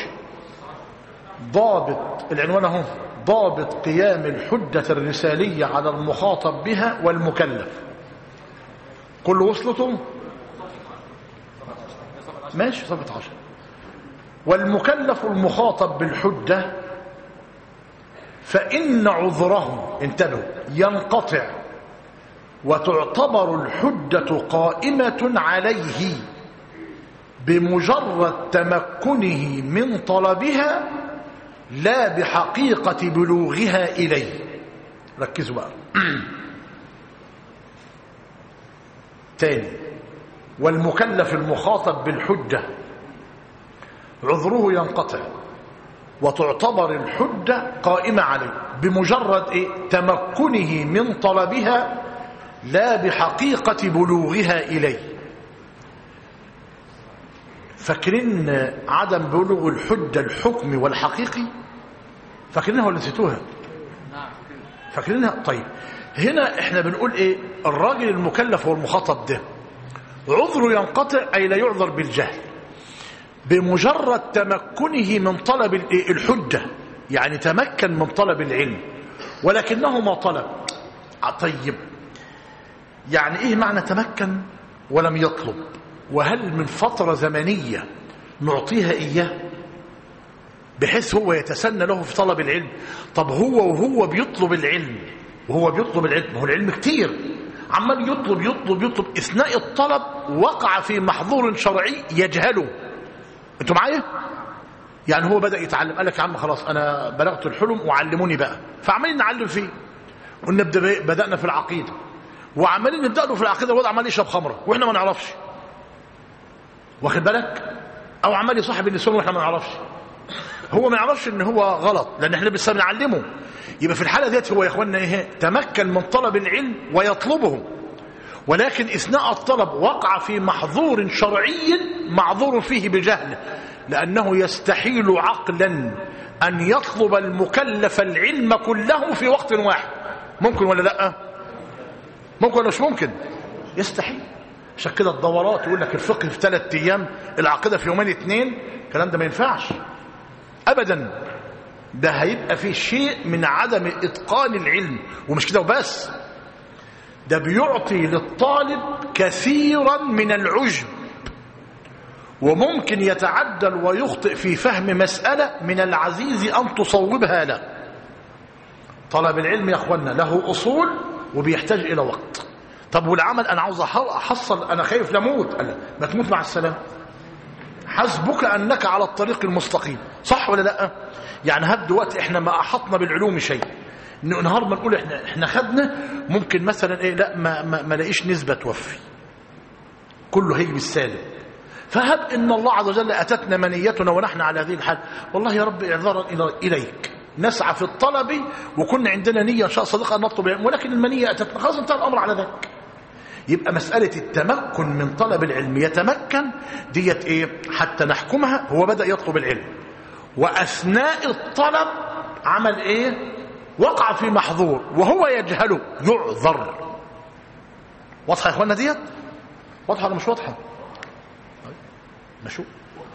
[SPEAKER 1] ضابط العنوان اهو ضابط قيام الحجة الرسالية على المخاطب بها والمكلف كل وصلته ماشي صفحة عشر والمكلف المخاطب بالحجة فإن عذره انتبهوا ينقطع وتعتبر الحجة قائمة عليه بمجرد تمكنه من طلبها لا بحقيقة بلوغها إليه ركزوا بقى تاني والمكلف المخاطب بالحجة عذره ينقطع وتعتبر الحجة قائمة عليه بمجرد إيه؟ تمكنه من طلبها لا بحقيقة بلوغها إليه فاكرين عدم بلوغ الحجة الحكمي والحقيقي فاكرينها ولا نسيتوها فاكرينها طيب هنا احنا بنقول ايه الراجل المكلف والمخاطب ده عذره ينقطع اي لا يعذر بالجهل بمجرد تمكنه من طلب الحجة يعني تمكن من طلب العلم ولكنه ما طلب طيب يعني ايه معنى تمكن ولم يطلب وهل من فترة زمنية نعطيها إياه بحيث هو يتسنى له في طلب العلم طب هو وهو بيطلب العلم وهو بيطلب العلم هو العلم كتير عمال يطلب يطلب يطلب اثناء الطلب وقع في محظور شرعي يجهله انتوا معايا يعني هو بدا يتعلم قال لك يا عم خلاص انا بلغت الحلم وعلموني بقى فعمالين نعلم فيه ونبدا بدانا في العقيده وعمالين نبدا له في العقيده الوضع عمال يشرب خمره واحنا ما نعرفش واخد بالك او عمال يصاحب النسوان واحنا ما نعرفش هو ما يعرفش ان هو غلط لان احنا لسه بنعلمه يبقى في الحاله ديت هو يا اخوانا ايه تمكن من طلب العلم ويطلبه ولكن اثناء الطلب وقع في محظور شرعي معذور فيه بجهل لانه يستحيل عقلا ان يطلب المكلف العلم كله في وقت واحد ممكن ولا لا ممكن ولا مش ممكن يستحيل عشان كده الدورات يقول لك الفقه في ثلاث ايام العقيده في يومين اثنين الكلام ده ما ينفعش ابدا ده هيبقى فيه شيء من عدم اتقان العلم ومش كده وبس ده بيعطي للطالب كثيرا من العجب وممكن يتعدل ويخطئ في فهم مسألة من العزيز أن تصوبها له طلب العلم يا أخوانا له أصول وبيحتاج إلى وقت طب والعمل أنا عاوز أحصل أنا خايف لموت قال ما تموت مع السلام حسبك أنك على الطريق المستقيم صح ولا لا يعني هب دلوقتي احنا ما أحطنا بالعلوم شيء نهار ما نقول احنا احنا خدنا ممكن مثلا ايه لا ما ما, ما لاقيش نسبه توفي كله هيجي بالسالب فهب ان الله عز وجل اتتنا منيتنا ونحن على هذه الحال والله يا رب اعذارا اليك نسعى في الطلب وكنا عندنا نيه ان شاء الله صديقه ان نطلب العلم ولكن المنيه اتتنا خلاص انتهى الامر على ذلك يبقى مسألة التمكن من طلب العلم يتمكن ديت ايه حتى نحكمها هو بدأ يطلب العلم وأثناء الطلب عمل ايه وقع في محظور وهو يجهله يعذر واضحة يا اخوانا ديت واضحة ولا مش واضحة نشوف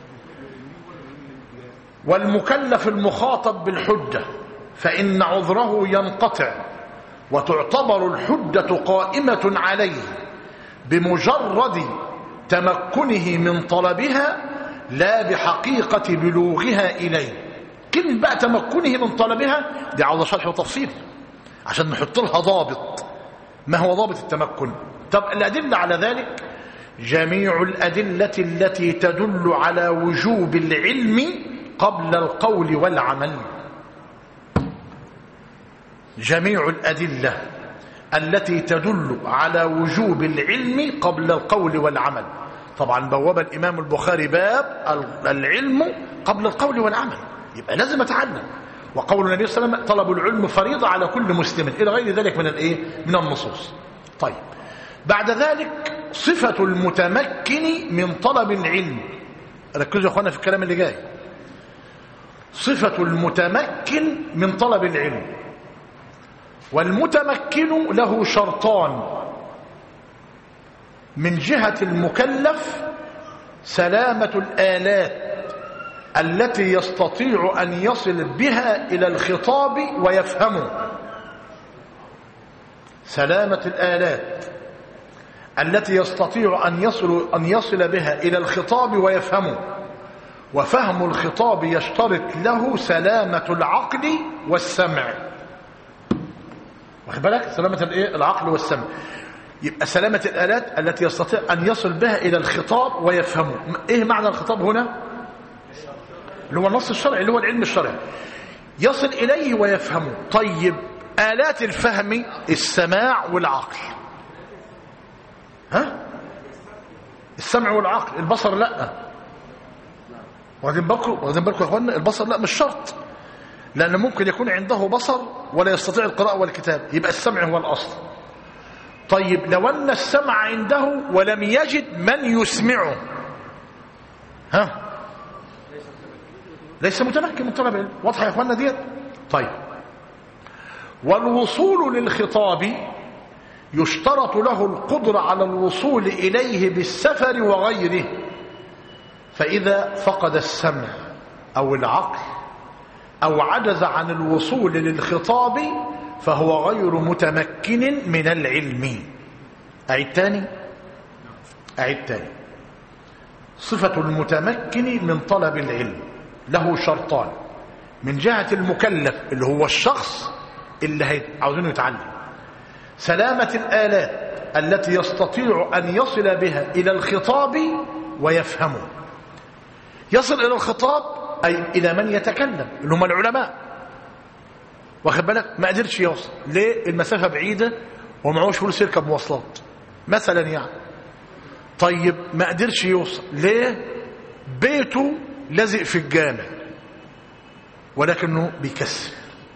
[SPEAKER 1] والمكلف المخاطب بالحجة فإن عذره ينقطع وتعتبر الحجة قائمة عليه بمجرد تمكنه من طلبها لا بحقيقة بلوغها إليه كلمة بقى تمكنه من طلبها دي عاوزة شرح وتفصيل عشان نحط لها ضابط ما هو ضابط التمكن طب الأدلة على ذلك جميع الأدلة التي تدل على وجوب العلم قبل القول والعمل جميع الأدلة التي تدل على وجوب العلم قبل القول والعمل طبعا بواب الإمام البخاري باب العلم قبل القول والعمل يبقى لازم أتعلم وقول النبي صلى الله عليه وسلم طلب العلم فريضة على كل مسلم إلى غير ذلك من الإيه؟ من النصوص طيب بعد ذلك صفة المتمكن من طلب العلم ركزوا يا أخوانا في الكلام اللي جاي صفة المتمكن من طلب العلم والمتمكن له شرطان من جهة المكلف سلامة الآلات التي يستطيع أن يصل بها إلى الخطاب ويفهمه سلامة الآلات التي يستطيع أن يصل, أن يصل بها إلى الخطاب ويفهمه وفهم الخطاب يشترط له سلامة العقل والسمع واخد بالك سلامة الايه العقل والسمع يبقى سلامة الآلات التي يستطيع أن يصل بها إلى الخطاب ويفهمه إيه معنى الخطاب هنا اللي هو النص الشرعي اللي هو العلم الشرعي يصل إليه ويفهمه طيب آلات الفهم السماع والعقل ها السمع والعقل البصر لا واخدين بالكم واخدين بالكم يا اخوانا البصر لا مش شرط لأن ممكن يكون عنده بصر ولا يستطيع القراءة والكتاب يبقى السمع هو الأصل طيب لو أن السمع عنده ولم يجد من يسمعه ها ليس متمكن من طلب العلم واضحة يا اخوانا ديت طيب والوصول للخطاب يشترط له القدرة على الوصول إليه بالسفر وغيره فإذا فقد السمع أو العقل أو عجز عن الوصول للخطاب فهو غير متمكن من العلم أعيد تاني أعيد تاني صفة المتمكن من طلب العلم له شرطان من جهة المكلف اللي هو الشخص اللي عاوزينه يتعلم سلامة الآلات التي يستطيع أن يصل بها إلى الخطاب ويفهمه يصل إلى الخطاب أي إلى من يتكلم اللي هم العلماء واخد بالك ما قدرش يوصل ليه المسافة بعيدة ومعهوش فلوس يركب مواصلات مثلا يعني طيب ما قدرش يوصل ليه بيته لازق في الجامع ولكنه بيكسل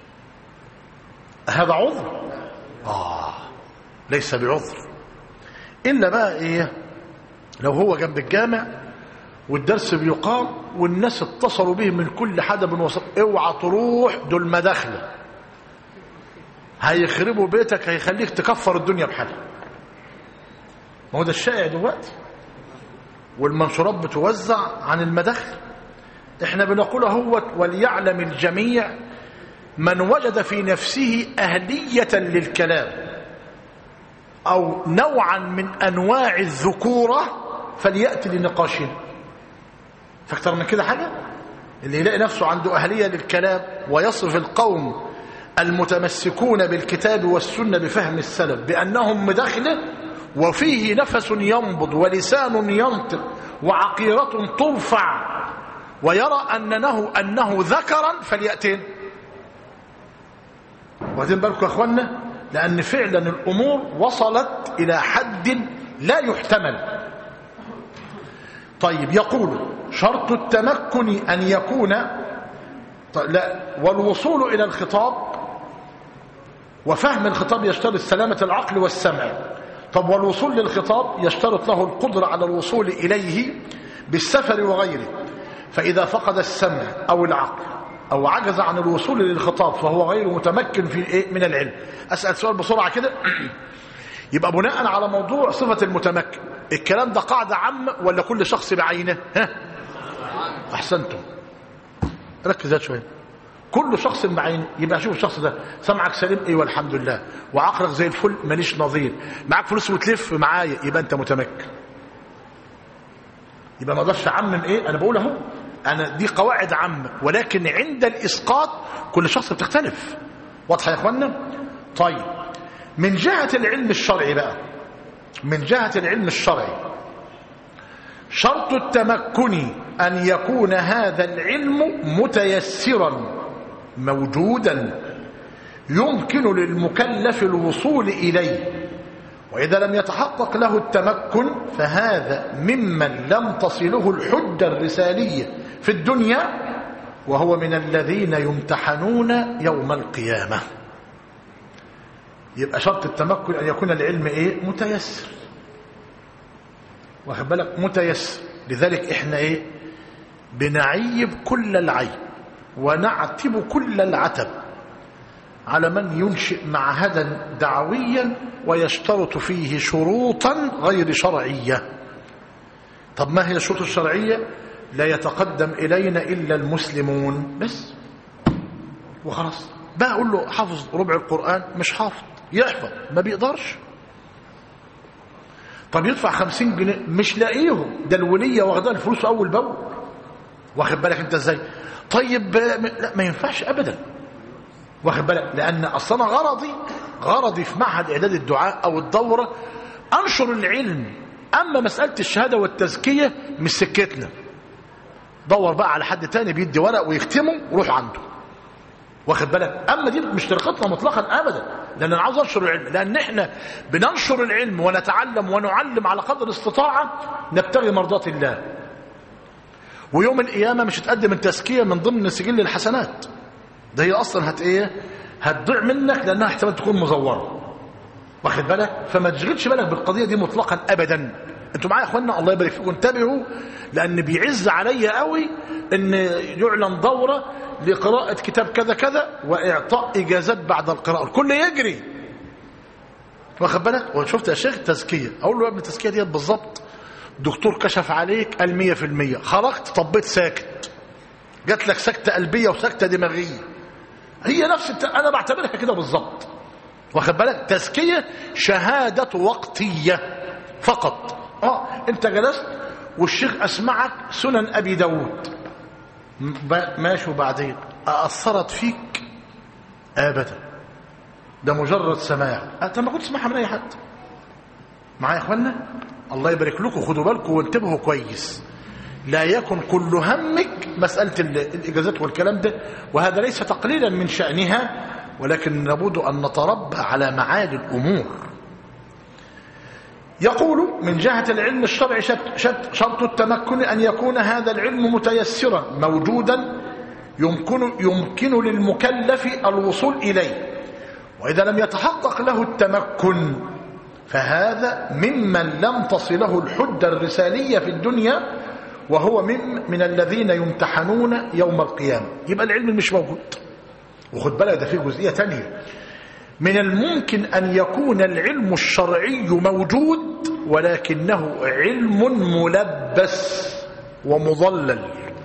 [SPEAKER 1] هذا عذر آه ليس بعذر إلا بقى إيه لو هو جنب الجامع والدرس بيقام والناس اتصلوا به من كل حدب وسط اوعى تروح دول مداخله هيخربوا بيتك هيخليك تكفر الدنيا بحالها ما هو ده الشائع دلوقتي والمنشورات بتوزع عن المداخل احنا بنقول اهوت وليعلم الجميع من وجد في نفسه أهلية للكلام أو نوعا من أنواع الذكورة فليأتي لنقاشنا فاكتر من كده حاجة اللي يلاقي نفسه عنده أهلية للكلام ويصف القوم المتمسكون بالكتاب والسنة بفهم السلف بأنهم مداخلة وفيه نفس ينبض ولسان ينطق وعقيرة ترفع ويرى أنه, أنه ذكرا فليأتين واخدين بالكم يا اخوانا لان فعلا الامور وصلت الى حد لا يحتمل طيب يقول شرط التمكن ان يكون لا والوصول الى الخطاب وفهم الخطاب يشترط سلامه العقل والسمع طب والوصول للخطاب يشترط له القدره على الوصول اليه بالسفر وغيره فاذا فقد السمع او العقل أو عجز عن الوصول للخطاب فهو غير متمكن في إيه من العلم أسأل سؤال بسرعة كده يبقى بناء على موضوع صفة المتمكن الكلام ده قاعدة عامة ولا كل شخص بعينه ها أحسنتم ركز شوية كل شخص بعينه يبقى شوف الشخص ده سمعك سليم ايه والحمد لله وعقلك زي الفل ماليش نظير معاك فلوس وتلف معايا يبقى انت متمكن يبقى ما اقدرش اعمم ايه انا بقول اهو أنا دي قواعد عامة ولكن عند الإسقاط كل شخص بتختلف واضحة يا أخوانا طيب من جهة العلم الشرعي بقى من جهة العلم الشرعي شرط التمكن أن يكون هذا العلم متيسرا موجودا يمكن للمكلف الوصول إليه وإذا لم يتحقق له التمكن فهذا ممن لم تصله الحجة الرسالية في الدنيا وهو من الذين يمتحنون يوم القيامة يبقى شرط التمكن أن يكون العلم إيه متيسر واخد بالك متيسر لذلك إحنا إيه بنعيب كل العيب ونعتب كل العتب على من ينشئ معهدا دعويا ويشترط فيه شروطا غير شرعية طب ما هي الشروط الشرعية لا يتقدم إلينا إلا المسلمون بس وخلاص بقى أقول له حافظ ربع القرآن مش حافظ يحفظ ما بيقدرش طب يدفع خمسين جنيه مش لاقيهم ده الولية واخدها الفلوس أول بأول واخد بالك انت ازاي طيب لا ما ينفعش ابدا واخد بالك لان اصلا غرضي غرضي في معهد اعداد الدعاء او الدوره انشر العلم اما مساله الشهاده والتزكيه مش سكتنا دور بقى على حد تاني بيدي ورق ويختمه وروح عنده واخد بالك اما دي مش طريقتنا مطلقا ابدا لان انا عاوز انشر العلم لان احنا بننشر العلم ونتعلم ونعلم على قدر الاستطاعه نبتغي مرضات الله ويوم القيامه مش هتقدم التزكيه من ضمن سجل الحسنات ده هي اصلا هت ايه هتضيع منك لانها احتمال تكون مزوره واخد بالك فما تشغلش بالك بالقضيه دي مطلقا ابدا انتوا معايا يا اخوانا الله يبارك فيكم انتبهوا لان بيعز عليا قوي ان يعلن دوره لقراءه كتاب كذا كذا واعطاء اجازات بعد القراءه الكل يجري واخد بالك وشفت يا شيخ تزكيه اقول له يا ابني التزكيه ديت بالظبط دكتور كشف عليك قال 100% خرجت طبيت ساكت جات لك سكته قلبيه وسكته دماغيه هي نفس الت... انا بعتبرها كده بالظبط واخد بالك تزكيه شهاده وقتيه فقط اه انت جلست والشيخ اسمعك سنن ابي داود ماشي وبعدين اثرت فيك ابدا ده مجرد سماع انت ما كنت تسمعها من اي حد معايا يا اخوانا الله يبارك لكم خدوا بالكم وانتبهوا كويس لا يكن كل همك مسألة الإجازات والكلام ده وهذا ليس تقليلا من شأنها ولكن لابد أن نتربى على معالي الأمور يقول من جهة العلم الشرعي شرط التمكن أن يكون هذا العلم متيسرا موجودا يمكن, يمكن للمكلف الوصول إليه وإذا لم يتحقق له التمكن فهذا ممن لم تصله الحجة الرسالية في الدنيا وهو من, من الذين يمتحنون يوم القيامة يبقى العلم مش موجود وخد بالك ده في جزئية تانية من الممكن أن يكون العلم الشرعي موجود ولكنه علم ملبس ومضلل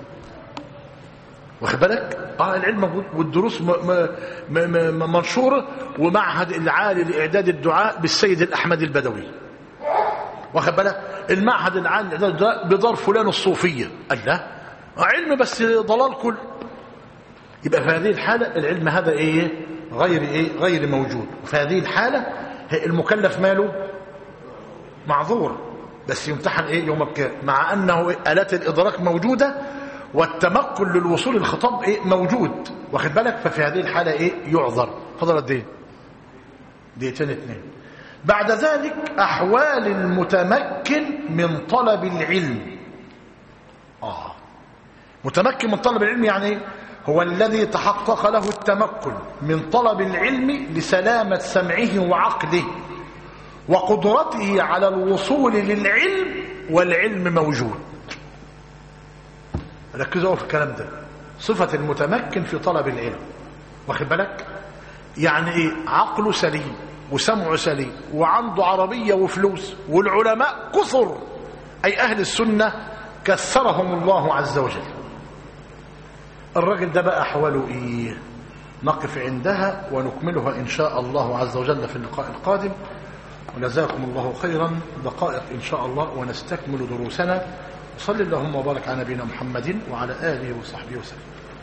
[SPEAKER 1] واخد بالك اه العلم موجود والدروس م م م منشوره ومعهد العالي لاعداد الدعاء بالسيد الاحمد البدوي واخد بالك المعهد العالي لاعداد الدعاء بدار فلان الصوفيه قال لا علم بس ضلال كل يبقى في هذه الحاله العلم هذا ايه غير ايه غير موجود وفي هذه الحاله المكلف ماله معذور بس يمتحن ايه يوم القيامه مع انه الات الادراك موجوده والتمكن للوصول الخطاب ايه موجود واخد بالك ففي هذه الحاله ايه يعذر فضل قد ايه دقيقتين اتنين بعد ذلك احوال المتمكن من طلب العلم اه متمكن من طلب العلم يعني ايه هو الذي تحقق له التمكن من طلب العلم لسلامة سمعه وعقله وقدرته على الوصول للعلم والعلم موجود ركزوا في الكلام ده صفة المتمكن في طلب العلم واخد بالك يعني ايه عقله سليم وسمعه سليم وعنده عربية وفلوس والعلماء كثر أي أهل السنة كثرهم الله عز وجل الراجل ده بقى أحواله إيه نقف عندها ونكملها إن شاء الله عز وجل في اللقاء القادم وجزاكم الله خيرا دقائق إن شاء الله ونستكمل دروسنا وصل اللهم وبارك على نبينا محمد وعلى آله وصحبه وسلم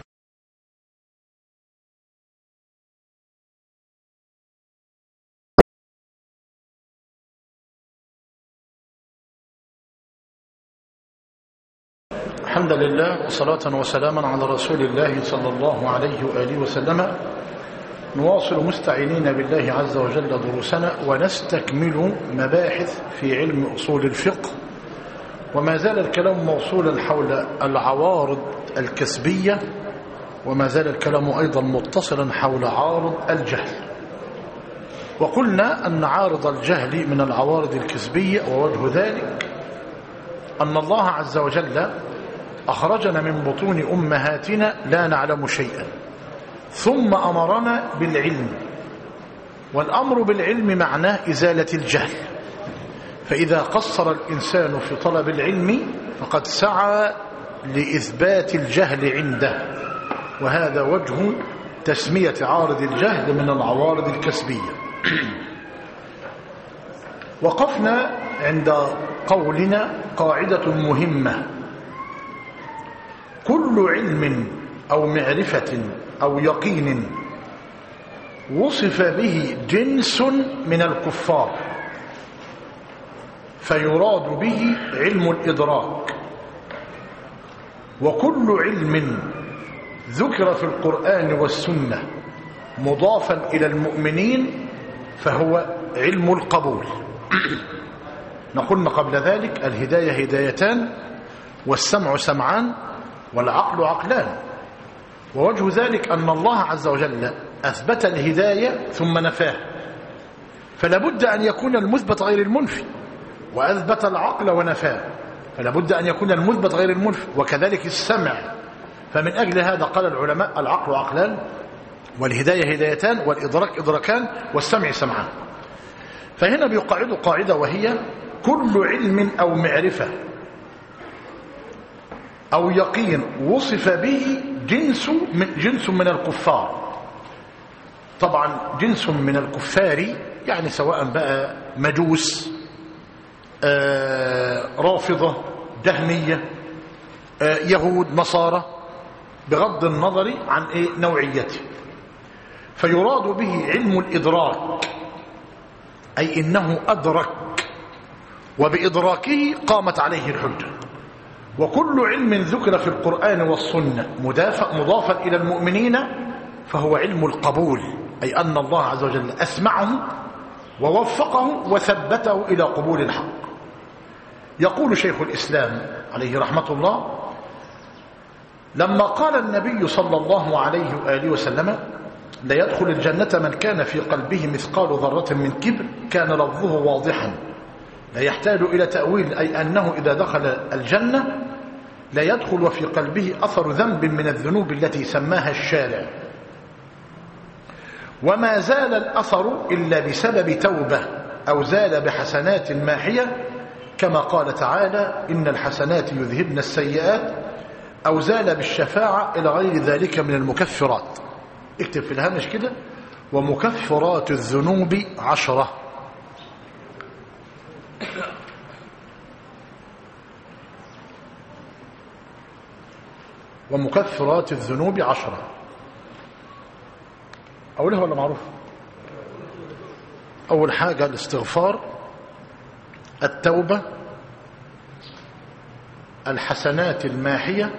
[SPEAKER 1] الحمد لله وصلاة وسلاما على رسول الله صلى الله عليه وآله وسلم نواصل مستعينين بالله عز وجل دروسنا ونستكمل مباحث في علم أصول الفقه وما زال الكلام موصولا حول العوارض الكسبية وما زال الكلام أيضا متصلا حول عارض الجهل وقلنا أن عارض الجهل من العوارض الكسبية ووجه ذلك أن الله عز وجل أخرجنا من بطون أمهاتنا لا نعلم شيئا ثم أمرنا بالعلم والأمر بالعلم معناه إزالة الجهل فإذا قصر الإنسان في طلب العلم فقد سعى لإثبات الجهل عنده وهذا وجه تسمية عارض الجهل من العوارض الكسبية وقفنا عند قولنا قاعدة مهمة كل علم أو معرفة أو يقين وصف به جنس من الكفار فيراد به علم الإدراك وكل علم ذكر في القرآن والسنة مضافا إلى المؤمنين فهو علم القبول نقولنا قبل ذلك الهداية هدايتان والسمع سمعان والعقل عقلان ووجه ذلك أن الله عز وجل أثبت الهداية ثم نفاه فلا بد أن يكون المثبت غير المنفي وأثبت العقل ونفاه فلا بد أن يكون المثبت غير المنفي وكذلك السمع فمن أجل هذا قال العلماء العقل عقلان والهداية هدايتان والإدراك إدراكان والسمع سمعان فهنا بيقعد قاعدة وهي كل علم أو معرفة أو يقين وصف به جنس من, جنس من الكفار طبعا جنس من الكفار يعني سواء بقى مجوس آه رافضة دهمية آه يهود نصارى بغض النظر عن إيه نوعيته فيراد به علم الإدراك أي إنه أدرك وبإدراكه قامت عليه الحجة وكل علم ذكر في القرآن والسنة مضافا إلى المؤمنين فهو علم القبول أي أن الله عز وجل أسمعه ووفقه وثبته إلى قبول الحق يقول شيخ الإسلام عليه رحمة الله لما قال النبي صلى الله عليه وآله وسلم ليدخل الجنة من كان في قلبه مثقال ذرة من كبر كان لفظه واضحا لا يحتاج إلى تأويل أي أنه إذا دخل الجنة لا يدخل وفي قلبه أثر ذنب من الذنوب التي سماها الشارع وما زال الأثر إلا بسبب توبة أو زال بحسنات ماحية كما قال تعالى إن الحسنات يذهبن السيئات أو زال بالشفاعة إلى غير ذلك من المكفرات اكتب في الهامش كده ومكفرات الذنوب عشرة ومكفرات الذنوب عشرة أولها ولا معروف أول حاجة الاستغفار التوبة الحسنات الماحية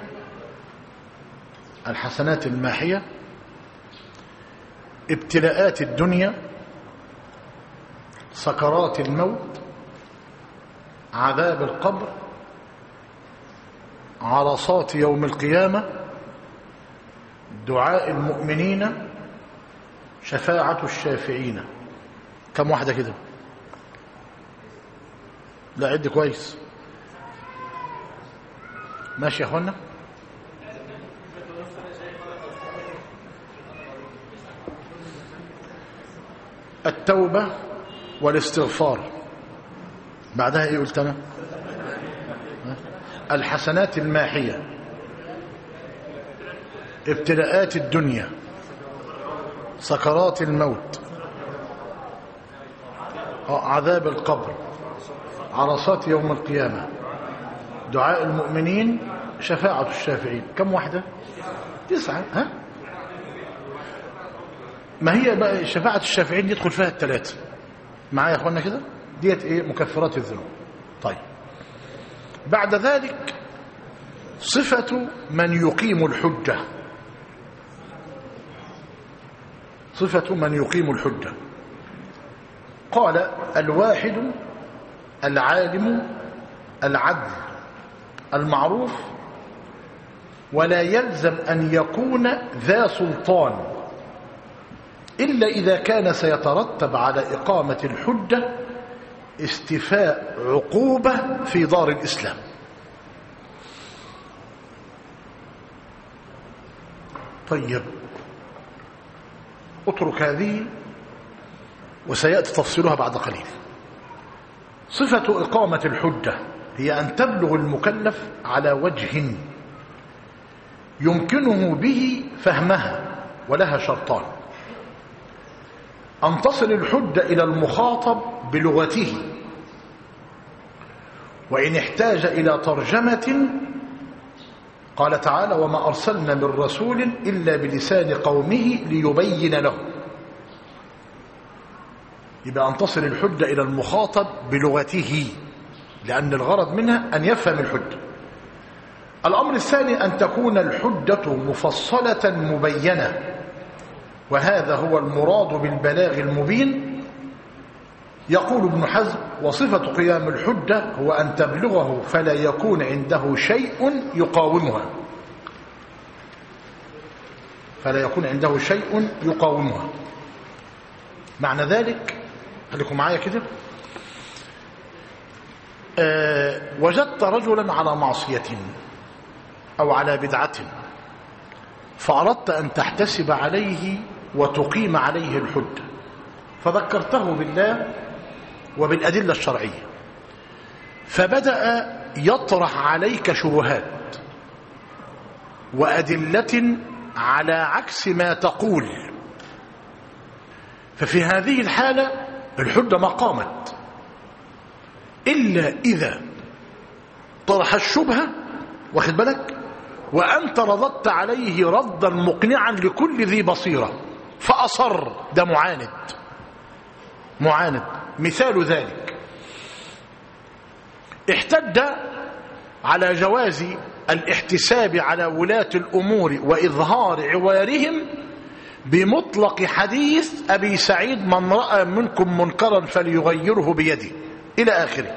[SPEAKER 1] الحسنات الماحية ابتلاءات الدنيا سكرات الموت عذاب القبر عرصات يوم القيامة دعاء المؤمنين شفاعة الشافعين كم واحدة كده لا عد كويس ماشي يا اخوانا التوبة والاستغفار بعدها ايه قلت انا الحسنات الماحية ابتلاءات الدنيا سكرات الموت عذاب القبر عرصات يوم القيامة دعاء المؤمنين شفاعة الشافعين كم واحدة تسعة ها ما هي بقى شفاعة الشافعين يدخل فيها الثلاثة معايا يا اخوانا كده ديت ايه مكفرات الذنوب طيب بعد ذلك صفة من يقيم الحجة صفة من يقيم الحجة قال الواحد العالم العدل المعروف ولا يلزم أن يكون ذا سلطان إلا إذا كان سيترتب على إقامة الحجة استفاء عقوبة في دار الإسلام طيب اترك هذه وسيأتي تفصيلها بعد قليل صفة إقامة الحجة هي أن تبلغ المكلف على وجه يمكنه به فهمها ولها شرطان أن تصل الحجة إلى المخاطب بلغته وإن احتاج إلى ترجمة قال تعالى وما أرسلنا من رسول إلا بلسان قومه ليبين له يبقى أن تصل الحجة إلى المخاطب بلغته لأن الغرض منها أن يفهم الحجة الأمر الثاني أن تكون الحجة مفصلة مبينة وهذا هو المراد بالبلاغ المبين يقول ابن حزم وصفة قيام الحجة هو أن تبلغه فلا يكون عنده شيء يقاومها فلا يكون عنده شيء يقاومها معنى ذلك خليكم معايا كده أه وجدت رجلا على معصية أو على بدعة فأردت أن تحتسب عليه وتقيم عليه الحجة فذكرته بالله وبالأدلة الشرعية فبدأ يطرح عليك شبهات وأدلة على عكس ما تقول ففي هذه الحالة الحجة ما قامت إلا إذا طرح الشبهة واخد بالك وأنت رددت عليه ردا مقنعا لكل ذي بصيرة فأصر ده معاند معاند مثال ذلك احتج على جواز الاحتساب على ولاة الأمور وإظهار عوارهم بمطلق حديث أبي سعيد من رأى منكم منكرا فليغيره بيده إلى آخره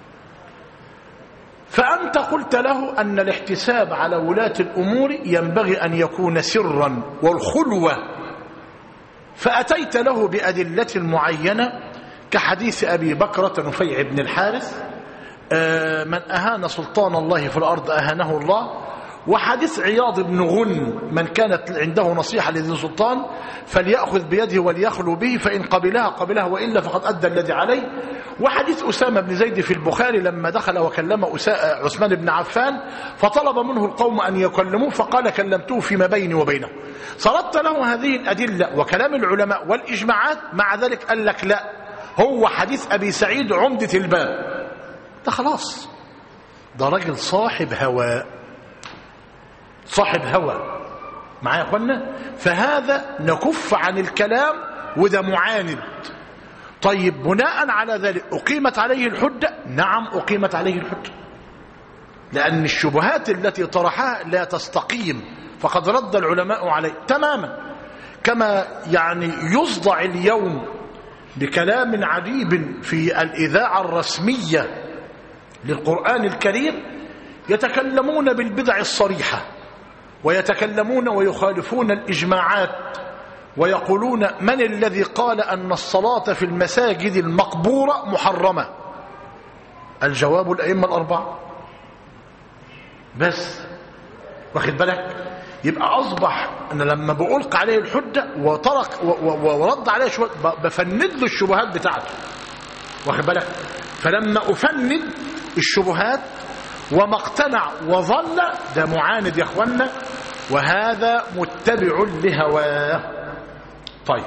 [SPEAKER 1] فأنت قلت له أن الاحتساب على ولاة الأمور ينبغي أن يكون سرا والخلوة فأتيت له بأدلة معينة كحديث أبي بكرة نفيع بن الحارث من أهان سلطان الله في الأرض أهانه الله وحديث عياض بن غن من كانت عنده نصيحة لذي سلطان فليأخذ بيده وليخلو به فإن قبلها قبلها وإلا فقد أدى الذي عليه وحديث أسامة بن زيد في البخاري لما دخل وكلم عثمان بن عفان فطلب منه القوم أن يكلموه فقال كلمته فيما بيني وبينه صردت له هذه الأدلة وكلام العلماء والإجماعات مع ذلك قال لك لا هو حديث أبي سعيد عمدة الباب ده خلاص ده راجل صاحب هواء صاحب هوى معايا يا اخوانا فهذا نكف عن الكلام وده معاند طيب بناء على ذلك أقيمت عليه الحجة نعم أقيمت عليه الحجة لأن الشبهات التي طرحها لا تستقيم فقد رد العلماء عليه تماما كما يعني يصدع اليوم بكلام عجيب في الإذاعة الرسمية للقرآن الكريم يتكلمون بالبدع الصريحة ويتكلمون ويخالفون الإجماعات ويقولون من الذي قال أن الصلاة في المساجد المقبورة محرمة الجواب الأئمة الأربعة بس واخد بالك يبقى أصبح أن لما بألقى عليه الحجة وطرق ورد عليه شوية بفند له الشبهات بتاعته واخد بالك فلما أفند الشبهات وما اقتنع وظل ده معاند يا اخوانا وهذا متبع لهواه طيب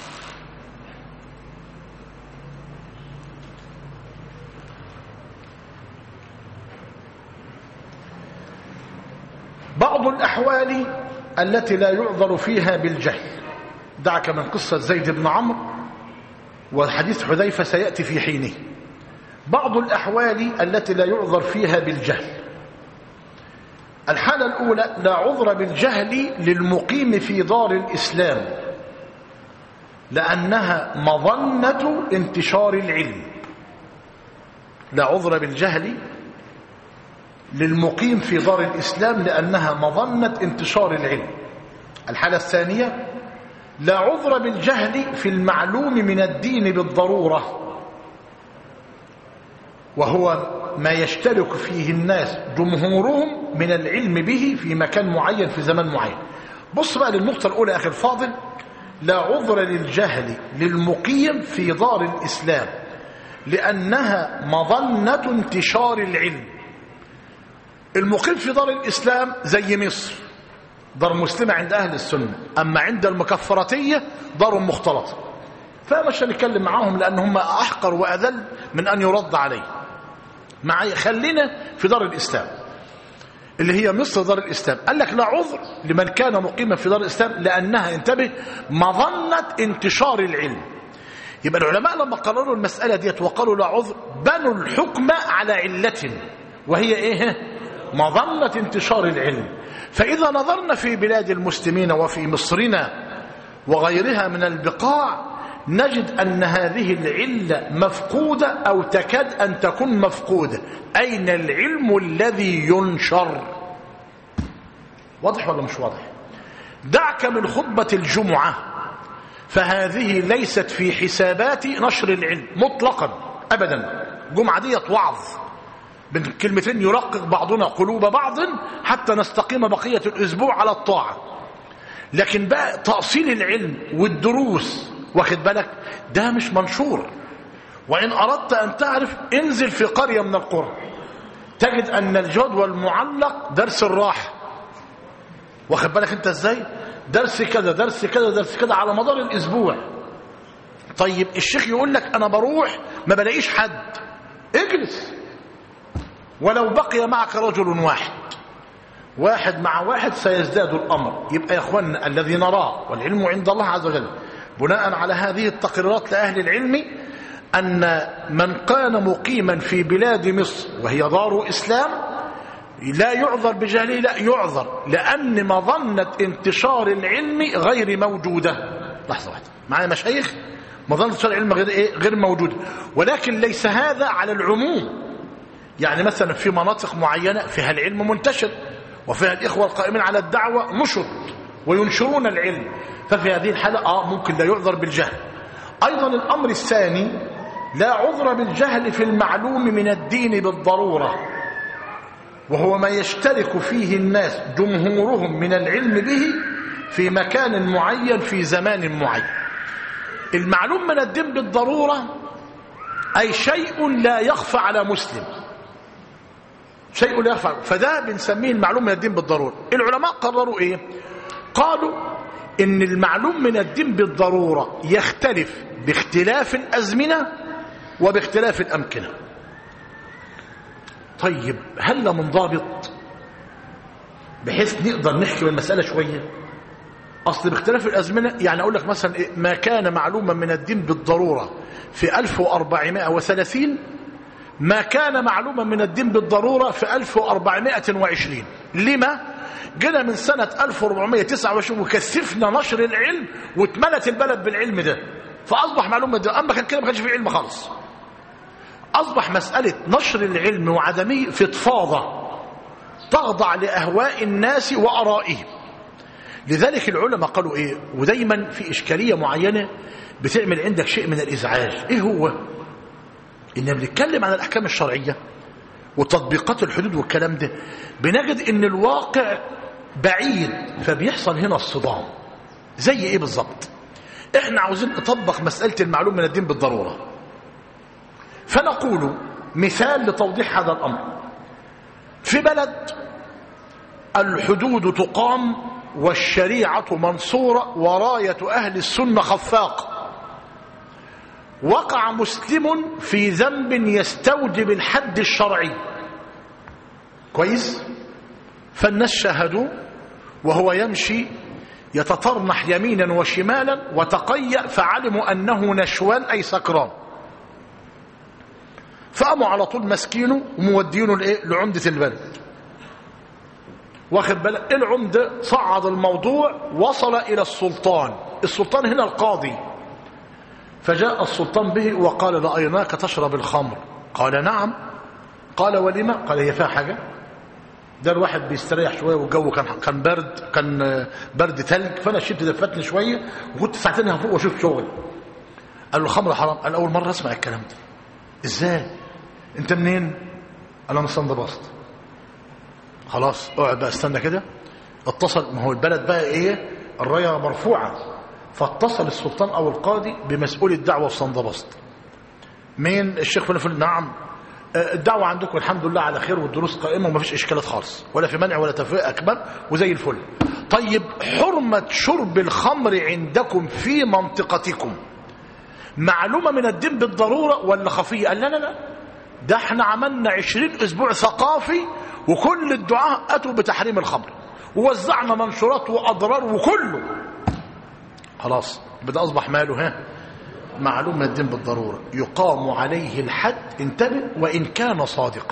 [SPEAKER 1] بعض الأحوال التي لا يعذر فيها بالجهل دعك من قصة زيد بن عمرو وحديث حذيفة سيأتي في حينه بعض الأحوال التي لا يعذر فيها بالجهل الحالة الأولى لا عذر بالجهل للمقيم في دار الإسلام لأنها مظنة انتشار العلم لا عذر بالجهل للمقيم في دار الإسلام لأنها مظنة انتشار العلم الحالة الثانية لا عذر بالجهل في المعلوم من الدين بالضرورة وهو ما يشترك فيه الناس جمهورهم من العلم به في مكان معين في زمان معين بص بقى للنقطة الأولى أخي الفاضل لا عذر للجهل للمقيم في دار الإسلام لأنها مظنة انتشار العلم المقيم في دار الإسلام زي مصر دار مسلمة عند أهل السنة أما عند المكفرتية دار مختلطة فمش هنتكلم معاهم لأن هم أحقر وأذل من أن يرد عليه معي خلينا في دار الإسلام اللي هي مصر دار الإسلام قال لك لا عذر لمن كان مقيما في دار الإسلام لأنها انتبه مظنة انتشار العلم يبقى العلماء لما قرروا المسألة ديت وقالوا لا عذر بنوا الحكم على علة وهي ايه مظنة انتشار العلم فإذا نظرنا في بلاد المسلمين وفي مصرنا وغيرها من البقاع نجد أن هذه العلة مفقودة أو تكاد أن تكون مفقودة أين العلم الذي ينشر واضح ولا مش واضح دعك من خطبة الجمعة فهذه ليست في حسابات نشر العلم مطلقا أبدا جمعة ديت وعظ من كلمتين يرقق بعضنا قلوب بعض حتى نستقيم بقية الأسبوع على الطاعة لكن بقى تأصيل العلم والدروس واخد بالك ده مش منشور وإن أردت أن تعرف انزل في قرية من القرى تجد أن الجدول المعلق درس الراحة واخد بالك أنت إزاي درس كذا درس كذا درس كذا على مدار الأسبوع طيب الشيخ يقول لك أنا بروح ما بلاقيش حد اجلس ولو بقي معك رجل واحد واحد مع واحد سيزداد الأمر يبقى يا أخوانا الذي نراه والعلم عند الله عز وجل بناء على هذه التقريرات لأهل العلم أن من كان مقيما في بلاد مصر وهي دار إسلام لا يعذر بجهله لا يعذر لأن مظنة انتشار العلم غير موجودة لحظة واحدة معايا مشايخ مظنة انتشار العلم غير, إيه؟ غير موجودة ولكن ليس هذا على العموم يعني مثلا في مناطق معينة فيها العلم منتشر وفيها الإخوة القائمين على الدعوة نشط وينشرون العلم ففي هذه الحالة آه ممكن لا يعذر بالجهل أيضا الأمر الثاني لا عذر بالجهل في المعلوم من الدين بالضرورة وهو ما يشترك فيه الناس جمهورهم من العلم به في مكان معين في زمان معين المعلوم من الدين بالضرورة أي شيء لا يخفى على مسلم شيء لا يخفى فده بنسميه المعلوم من الدين بالضرورة العلماء قرروا ايه قالوا ان المعلوم من الدين بالضرورة يختلف باختلاف الأزمنة وباختلاف الأمكنة طيب هل من ضابط بحيث نقدر نحكي بالمسألة شوية أصل باختلاف الأزمنة يعني أقول لك مثلا إيه ما كان معلوما من الدين بالضرورة في 1430 ما كان معلوما من الدين بالضرورة في 1420 لما؟ جينا من سنة 1429 وكثفنا نشر العلم واتملت البلد بالعلم ده فأصبح معلومة ده أما كان كده ما كانش فيه علم خالص أصبح مسألة نشر العلم وعدمه فضفاضة تخضع لأهواء الناس وأرائهم لذلك العلماء قالوا إيه ودايما في إشكالية معينة بتعمل عندك شيء من الإزعاج إيه هو إننا بنتكلم عن الأحكام الشرعية وتطبيقات الحدود والكلام ده بنجد إن الواقع بعيد فبيحصل هنا الصدام زي إيه بالظبط إحنا عاوزين نطبق مسألة المعلوم من الدين بالضرورة فنقول مثال لتوضيح هذا الأمر في بلد الحدود تقام والشريعة منصورة وراية أهل السنة خفاق وقع مسلم في ذنب يستوجب الحد الشرعي كويس فالناس شاهدوا وهو يمشي يتطرنح يمينا وشمالا وتقيأ فعلموا أنه نشوان أي سكران فقاموا على طول مسكينه ومودينه لإيه؟ لعمدة البلد واخد بالك العمدة صعد الموضوع وصل إلى السلطان السلطان هنا القاضي فجاء السلطان به وقال رأيناك تشرب الخمر قال نعم قال ولما قال هي فيها حاجة ده الواحد بيستريح شوية والجو كان كان برد كان برد ثلج فأنا شبت دفتني شوية وكنت ساعتين فوق واشوف شغل قال له الخمر حرام قال أول مرة أسمع الكلام ده إزاي أنت منين قال أنا من بسط خلاص اقعد بقى استنى كده اتصل ما هو البلد بقى ايه الرايه مرفوعه فاتصل السلطان او القاضي بمسؤول الدعوه في صندبسط مين الشيخ فلان فلان نعم الدعوه عندكم الحمد لله على خير والدروس قائمه وما فيش اشكالات خالص ولا في منع ولا تفريق اكبر وزي الفل طيب حرمه شرب الخمر عندكم في منطقتكم معلومه من الدين بالضروره ولا خفيه قال لا لا لا ده احنا عملنا عشرين اسبوع ثقافي وكل الدعاء أتوا بتحريم الخمر ووزعنا منشورات وأضرار وكله خلاص بدأ أصبح ماله ها معلوم من الدين بالضرورة يقام عليه الحد انتبه وإن كان صادقا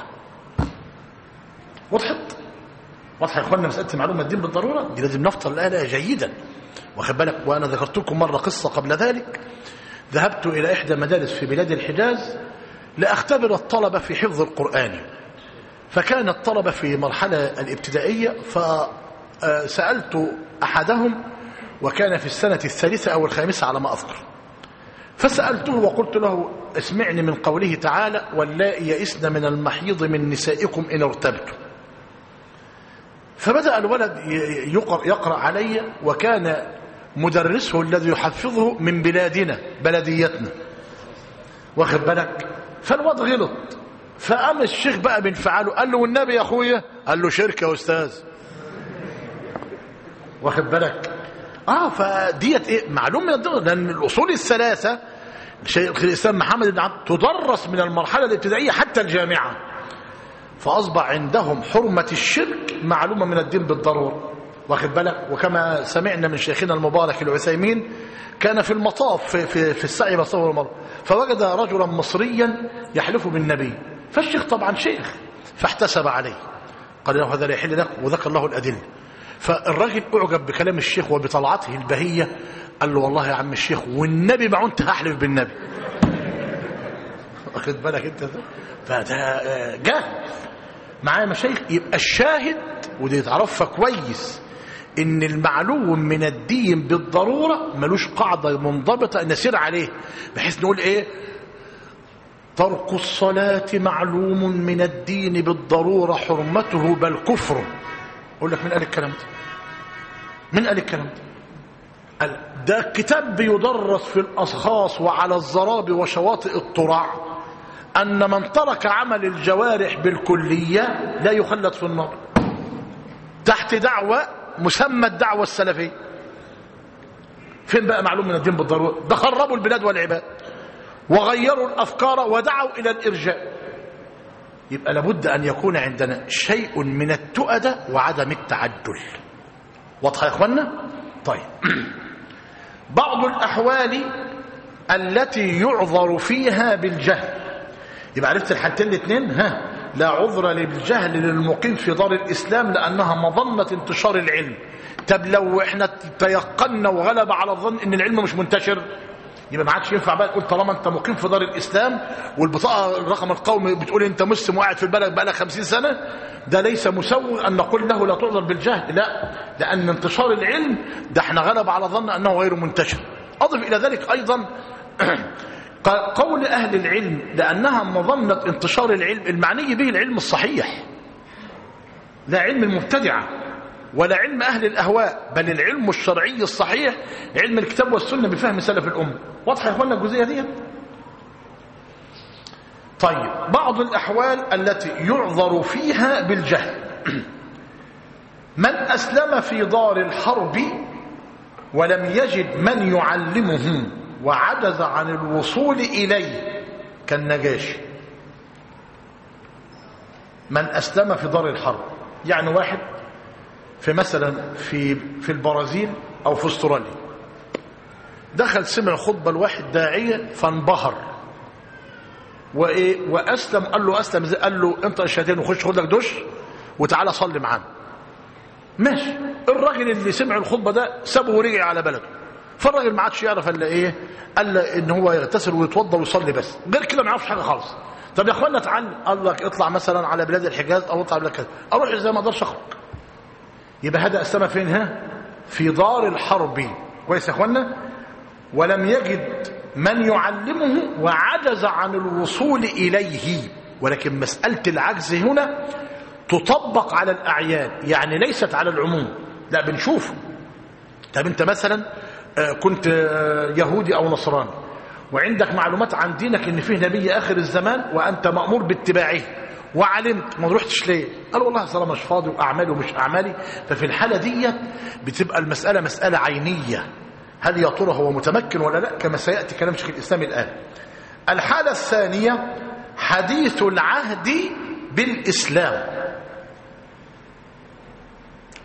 [SPEAKER 1] وضحت واضحة يا اخوانا مسألة معلومة الدين بالضرورة دي لازم نفطر الآلة جيدا واخد بالك وأنا ذكرت لكم مرة قصة قبل ذلك ذهبت إلى إحدى مدارس في بلاد الحجاز لأختبر الطلبة في حفظ القرآن فكان الطلبة في مرحلة الابتدائية فسألت أحدهم وكان في السنة الثالثة أو الخامسة على ما أذكر فسألته وقلت له اسمعني من قوله تعالى واللائي يئسن من المحيض من نسائكم إن ارتبتم فبدأ الولد يقرأ, يقرأ علي وكان مدرسه الذي يحفظه من بلادنا بلديتنا واخد بالك فالواد غلط فقام الشيخ بقى بانفعاله قال له والنبي يا اخويا قال له شركه يا استاذ واخد بالك اه فديت ايه معلوم من الدول لان الاصول الثلاثه شيخ الاسلام محمد بن عبد تدرس من المرحله الابتدائيه حتى الجامعه فاصبح عندهم حرمه الشرك معلومه من الدين بالضروره واخد بالك وكما سمعنا من شيخنا المبارك العثيمين كان في المطاف في, في, في السعي بصور المرض فوجد رجلا مصريا يحلف بالنبي فالشيخ طبعا شيخ فاحتسب عليه قال له هذا لا يحل لك وذكر له الأدلة فالراجل أعجب بكلام الشيخ وبطلعته البهية قال له والله يا عم الشيخ والنبي ما انت هحلف بالنبي واخد بالك انت ده فده جهل معايا مشايخ يبقى الشاهد ودي تعرفها كويس ان المعلوم من الدين بالضرورة ملوش قاعدة منضبطة نسير عليه بحيث نقول ايه ترك الصلاة معلوم من الدين بالضرورة حرمته بل كفر اقول لك من قال الكلام ده من قال الكلام ده قال ده كتاب بيدرس في الأصخاص وعلى الزراب وشواطئ الطرع أن من ترك عمل الجوارح بالكلية لا يخلد في النار تحت دعوة مسمى الدعوة السلفية فين بقى معلوم من الدين بالضرورة ده خربوا البلاد والعباد وغيروا الأفكار ودعوا إلى الإرجاء يبقى لابد أن يكون عندنا شيء من التؤدة وعدم التعدل واضحة يا أخوانا طيب بعض الأحوال التي يعذر فيها بالجهل يبقى عرفت الحالتين الاثنين ها لا عذر للجهل للمقيم في دار الإسلام لأنها مظنة انتشار العلم طب لو احنا تيقنا وغلب على الظن ان العلم مش منتشر يبقى ما عادش ينفع بقى تقول طالما انت مقيم في دار الاسلام والبطاقه الرقم القومي بتقول انت مسلم وقاعد في البلد بقى لك 50 سنه ده ليس مسوغ ان نقول له لا تعذر بالجهل لا لان انتشار العلم ده احنا غلب على ظن انه غير منتشر اضف الى ذلك ايضا قول أهل العلم لأنها مظنة انتشار العلم المعني به العلم الصحيح لا علم المبتدعة ولا علم أهل الأهواء بل العلم الشرعي الصحيح علم الكتاب والسنة بفهم سلف الأمة واضحة يا أخوانا الجزئية دي طيب بعض الأحوال التي يعذر فيها بالجهل من أسلم في دار الحرب ولم يجد من يعلمه وعجز عن الوصول إليه كالنجاشي من أسلم في دار الحرب يعني واحد في مثلا في في البرازيل أو في استراليا دخل سمع خطبة الواحد داعية فانبهر وإيه وأسلم قال له أسلم زي قال له أنت الشهادين وخش خد لك دش وتعالى صلي معانا ماشي الراجل اللي سمع الخطبة ده سابه ورجع على بلده فالراجل ما عادش يعرف الا ايه الا ان هو يغتسل ويتوضا ويصلي بس غير كده ما يعرفش حاجه خالص طب يا اخوانا تعال قال لك اطلع مثلا على بلاد الحجاز او اطلع بلاد كذا اروح ازاي ما اقدرش اخرج يبقى هذا اسلم فين ها في دار الحرب كويس يا اخوانا ولم يجد من يعلمه وعجز عن الوصول اليه ولكن مساله العجز هنا تطبق على الاعيان يعني ليست على العموم لا بنشوفه طب انت مثلا كنت يهودي أو نصراني وعندك معلومات عن دينك ان فيه نبي آخر الزمان وأنت مأمور باتباعه وعلمت ما رحتش ليه قال والله صلاة مش فاضي وأعمالي ومش أعمالي ففي الحالة دي بتبقى المسألة مسألة عينية هل يا ترى هو متمكن ولا لا كما سيأتي كلام شيخ الإسلام الآن الحالة الثانية حديث العهد بالإسلام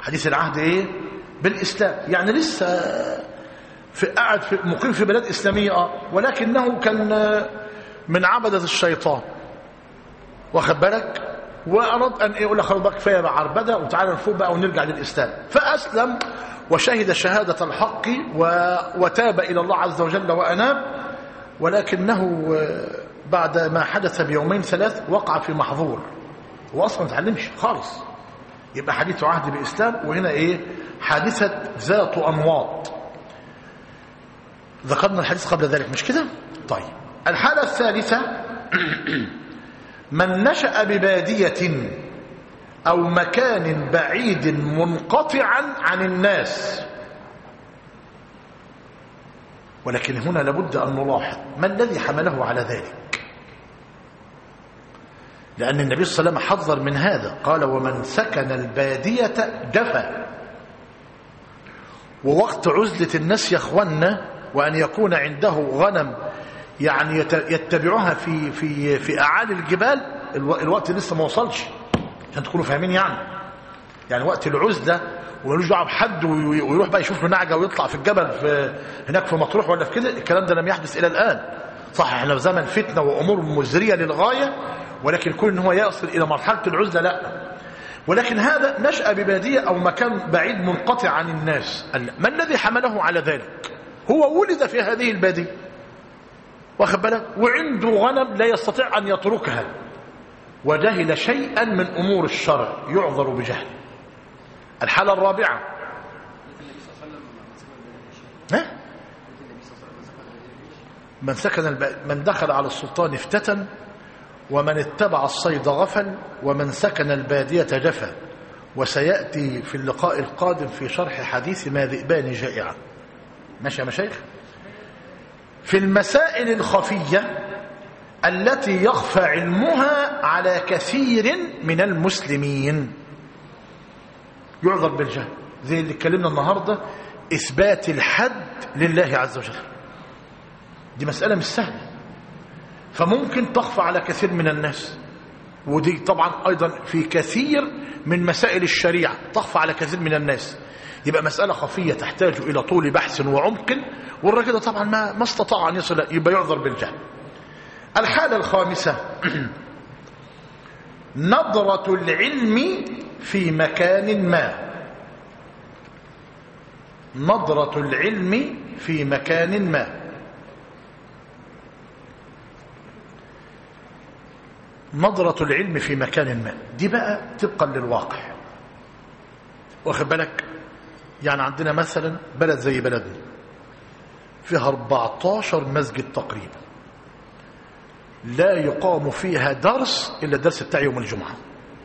[SPEAKER 1] حديث العهد ايه بالاسلام يعني لسه في قاعد في مقيم في بلاد اسلاميه اه ولكنه كان من عبده الشيطان واخد بالك واراد ان يقول لك خلاص بقى كفايه بقى عربده وتعالى نفوق بقى ونرجع للاسلام فاسلم وشهد شهاده الحق و... وتاب الى الله عز وجل واناب ولكنه بعد ما حدث بيومين ثلاث وقع في محظور هو اصلا ما اتعلمش خالص يبقى حديث عهد بالاسلام وهنا ايه حادثه ذات انواط ذكرنا الحديث قبل ذلك مش كده طيب الحاله الثالثه من نشا بباديه او مكان بعيد منقطعا عن الناس ولكن هنا لابد ان نلاحظ ما الذي حمله على ذلك لأن النبي صلى الله عليه وسلم حذر من هذا قال ومن سكن البادية دفى ووقت عزلة الناس يا اخوانا وأن يكون عنده غنم يعني يتبعها في في في أعالي الجبال الوقت لسه ما وصلش عشان تكونوا فاهمين يعني يعني وقت العزلة وملوش دعوه بحد ويروح بقى يشوف له نعجه ويطلع في الجبل في هناك في مطروح ولا في كده الكلام ده لم يحدث الى الان صح احنا في زمن فتنه وامور مزريه للغايه ولكن كون ان هو يصل الى مرحله العزله لا ولكن هذا نشا بباديه او مكان بعيد منقطع عن الناس ما الذي حمله على ذلك هو ولد في هذه الباديه واخد بالك وعنده غنم لا يستطيع ان يتركها وجهل شيئا من امور الشرع يعذر بجهل الحاله الرابعه ها من سكن الب... من دخل على السلطان افتتن ومن اتبع الصيد غفل ومن سكن البادية جفا وسيأتي في اللقاء القادم في شرح حديث ما ذئبان جائعا ماشي يا مشايخ في المسائل الخفية التي يخفى علمها على كثير من المسلمين يعذر بالجهل زي اللي اتكلمنا النهاردة إثبات الحد لله عز وجل دي مسألة مش سهلة فممكن تخفى على كثير من الناس ودي طبعا أيضا في كثير من مسائل الشريعة تخفى على كثير من الناس يبقى مسألة خفية تحتاج إلى طول بحث وعمق والراجل طبعا ما, ما استطاع أن يصل يبقى يعذر بالجهل الحالة الخامسة نظرة العلم في مكان ما نظرة العلم في مكان ما نظرة العلم في مكان ما دي بقى طبقا للواقع واخد بالك يعني عندنا مثلا بلد زي بلدنا فيها 14 مسجد تقريبا لا يقام فيها درس إلا الدرس بتاع يوم الجمعة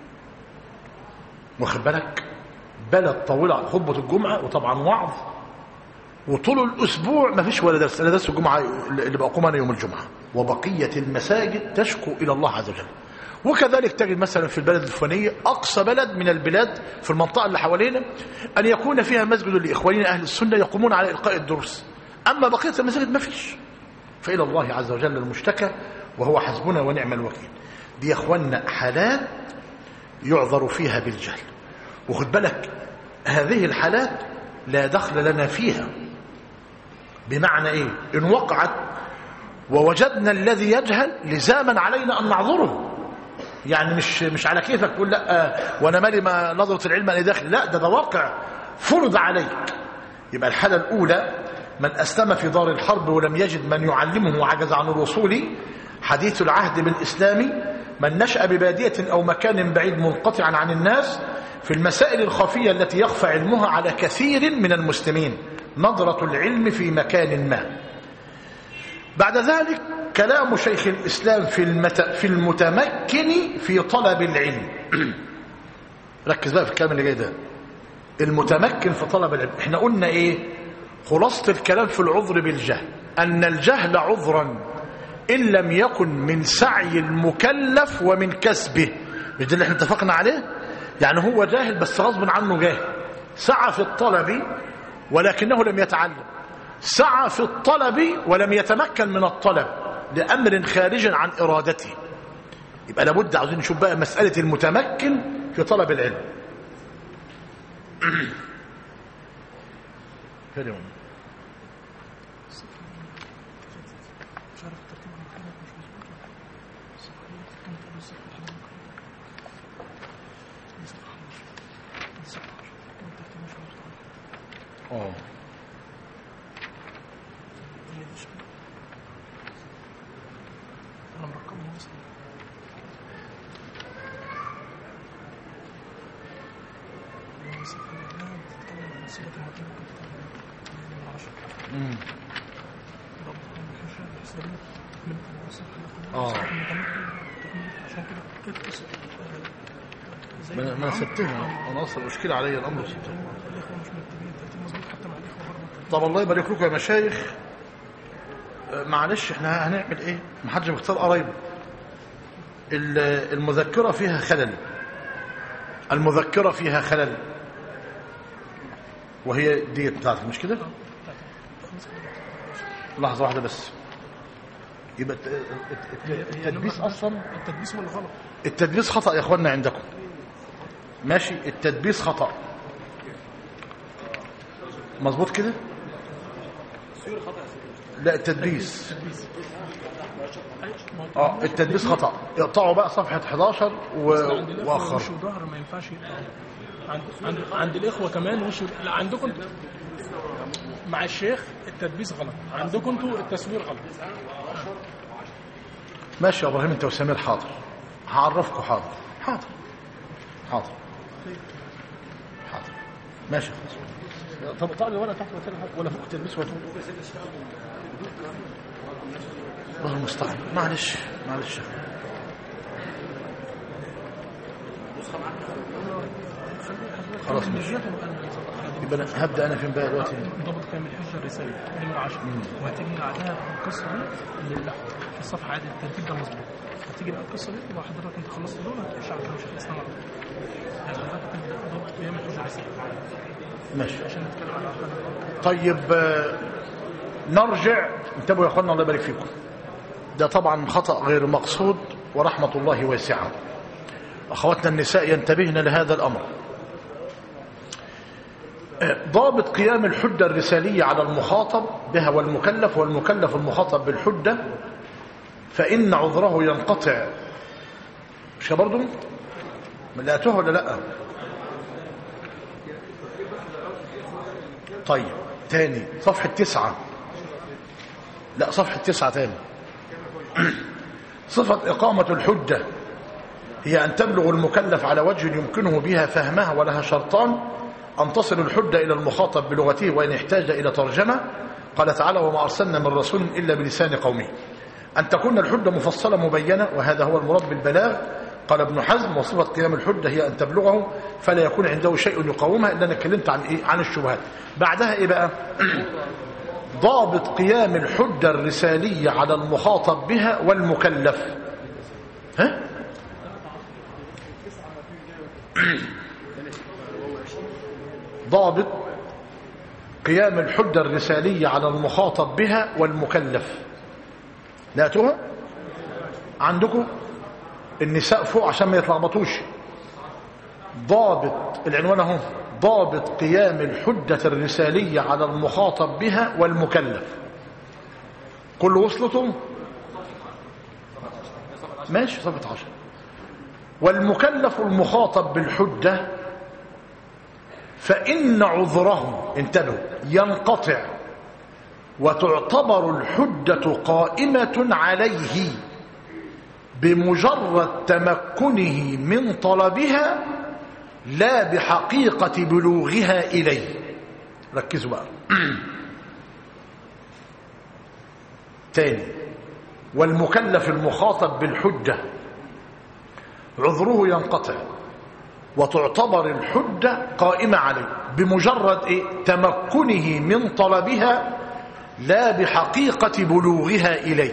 [SPEAKER 1] واخد بالك بلد طويلة عن خطبة الجمعة وطبعا وعظ وطول الأسبوع ما فيش ولا درس إلا درس الجمعة اللي بقوم أنا يوم الجمعة وبقية المساجد تشكو إلى الله عز وجل وكذلك تجد مثلا في البلد الفلانية أقصى بلد من البلاد في المنطقة اللي حوالينا أن يكون فيها مسجد لإخواننا أهل السنة يقومون على إلقاء الدروس أما بقية المساجد ما فيش فإلى الله عز وجل المشتكى وهو حسبنا ونعم الوكيل دي يا اخوانا حالات يعذر فيها بالجهل وخد بالك هذه الحالات لا دخل لنا فيها بمعنى ايه ان وقعت ووجدنا الذي يجهل لزاما علينا ان نعذره يعني مش مش على كيفك تقول لا وانا مالي ما نظره العلم انا داخل لا ده ده واقع فرض عليك يبقى الحاله الاولى من اسلم في دار الحرب ولم يجد من يعلمه وعجز عن الوصول حديث العهد بالإسلام من نشأ ببادية أو مكان بعيد منقطعا عن الناس في المسائل الخفية التي يخفى علمها على كثير من المسلمين نظرة العلم في مكان ما بعد ذلك كلام شيخ الإسلام في, المت... في المتمكن في طلب العلم ركز بقى في الكلام اللي جاي ده المتمكن في طلب العلم احنا قلنا ايه خلاصة الكلام في العذر بالجهل أن الجهل عذرا إن لم يكن من سعي المكلف ومن كسبه مش ده اللي احنا اتفقنا عليه يعني هو جاهل بس غصب عنه جاهل سعى في الطلب ولكنه لم يتعلم سعى في الطلب ولم يتمكن من الطلب لأمر خارج عن إرادته يبقى لابد عاوزين نشوف بقى مسألة المتمكن في طلب العلم كلمة
[SPEAKER 2] مش عارف الترتيب على الحلقة مش مظبوط الصفحة دي كانت قبل الصفحة الحلقة دي صفحة 11 دي صفحة 10 كان الترتيب مش مظبوط
[SPEAKER 1] اه
[SPEAKER 2] هي دي شكل أنا مرقمها أصلا الصفحة اللي قبلها بتتكلم عن صيغة المكان ممكن تتكلم من 10
[SPEAKER 1] أمم.
[SPEAKER 2] رب كان الحشرة الحسابية من الصفحة اللي قبلها
[SPEAKER 1] آه.
[SPEAKER 2] الصفحة المتمكنة تكمل عشان كده كانت قصة زي
[SPEAKER 1] ما ما
[SPEAKER 2] العم.
[SPEAKER 1] سبتها انا اصلا مشكلة علي الامر سبتها
[SPEAKER 2] الإخوة مش مرتبين الترتيب مظبوط حتى مع الإخوة برضه
[SPEAKER 1] طب الله يبارك لكم يا مشايخ آه، معلش احنا هنعمل ايه ما حدش بيختار قرايبه ال- المذكرة فيها خلل المذكرة فيها خلل وهي ديت بتاعتك مش كده لحظة واحدة بس يبقى الت- الت- الت- التدبيس اصلا
[SPEAKER 2] التدبيس هو اللي غلط
[SPEAKER 1] التدبيس خطأ يا اخوانا عندكم ماشي التدبيس خطأ مظبوط كده لا التدبيس اه التدبيس خطأ اقطعوا بقى صفحة 11 و...
[SPEAKER 2] عند الإخوة
[SPEAKER 1] واخر
[SPEAKER 2] وش وظهر ما ينفعش يبقى عند عند عند الإخوة كمان وش لا عندكم انتوا مع الشيخ التدبيس غلط عندكم انتوا التصوير غلط
[SPEAKER 1] ماشي يا ابراهيم انت وسمير حاضر هعرفكم حاضر حاضر حاضر حاضر ماشي خلاص طب طب ولا تحت ولا حاجة ولا فوق التدبيس ولا فوق الله المستعان معلش معلش خلاص ماشي يبقى انا هبدا انا فين بقى دلوقتي
[SPEAKER 2] ضبط كامل الحجة الرسالة نمرة 10 وهتيجي من بعدها القصة دي اللي لا في الصفحة عادي الترتيب ده مظبوط هتيجي بقى القصة دي يبقى حضرتك انت خلصت دول هتخش على كلام شيخ الإسلام على طول يعني حضرتك تبدأ ضبط قيام الحجة الرسالة
[SPEAKER 1] ماشي
[SPEAKER 2] عشان نتكلم على الأرقام
[SPEAKER 1] طيب آه، نرجع انتبهوا يا اخوانا الله يبارك فيكم ده طبعا خطأ غير مقصود ورحمة الله واسعة أخواتنا النساء ينتبهن لهذا الأمر آه، ضابط قيام الحجة الرسالية على المخاطب بها والمكلف والمكلف المخاطب بالحجة فإن عذره ينقطع مش كده برضو لقيتوها ولا لا طيب تاني صفحة تسعة لا صفحة تسعة تاني صفة إقامة الحجة هي أن تبلغ المكلف على وجه يمكنه بها فهمها ولها شرطان أن تصل الحجة إلى المخاطب بلغته وإن احتاج إلى ترجمة قال تعالى وما أرسلنا من رسول إلا بلسان قومه أن تكون الحجة مفصلة مبينة وهذا هو المراد بالبلاغ قال ابن حزم وصفة قيام الحجة هي أن تبلغه فلا يكون عنده شيء يقاومها إلا أنا اتكلمت عن إيه؟ عن الشبهات بعدها إيه بقى ضابط قيام الحجة الرسالية على المخاطب بها والمكلف ها ضابط قيام الحجة الرسالية على المخاطب بها والمكلف لقيتوها عندكم النساء فوق عشان ما يتلخبطوش ضابط العنوان اهو ضابط قيام الحجة الرسالية على المخاطب بها والمكلف كل وصلته ماشي صفحة عشر والمكلف المخاطب بالحجة فإن عذره انتبهوا ينقطع وتعتبر الحجة قائمة عليه بمجرد تمكنه من طلبها لا بحقيقة بلوغها إليه ركزوا بقى تاني والمكلف المخاطب بالحجة عذره ينقطع وتعتبر الحجة قائمة عليه بمجرد إيه؟ تمكنه من طلبها لا بحقيقة بلوغها إليه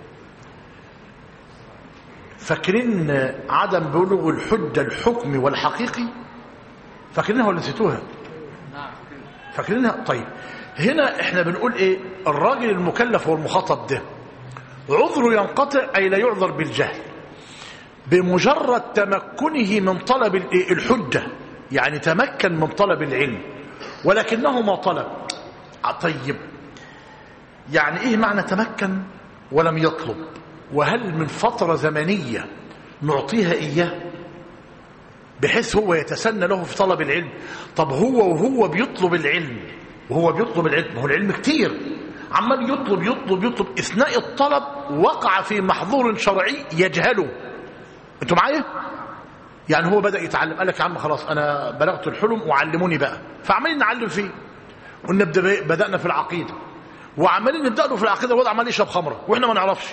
[SPEAKER 1] فاكرين عدم بلوغ الحجة الحكمي والحقيقي فاكرينها ولا نسيتوها فاكرينها طيب هنا احنا بنقول ايه الراجل المكلف والمخاطب ده عذره ينقطع اي لا يعذر بالجهل بمجرد تمكنه من طلب الإيه؟ الحجة يعني تمكن من طلب العلم ولكنه ما طلب طيب يعني ايه معنى تمكن ولم يطلب وهل من فترة زمنية نعطيها إياه بحيث هو يتسنى له في طلب العلم طب هو وهو بيطلب العلم وهو بيطلب العلم هو العلم كتير عمال يطلب يطلب يطلب اثناء الطلب وقع في محظور شرعي يجهله انتوا معايا يعني هو بدا يتعلم قال لك يا عم خلاص انا بلغت الحلم وعلموني بقى فعمالين نعلم فيه قلنا بدانا في العقيده وعمالين نبدا له في العقيده الوضع عمال يشرب خمره واحنا ما نعرفش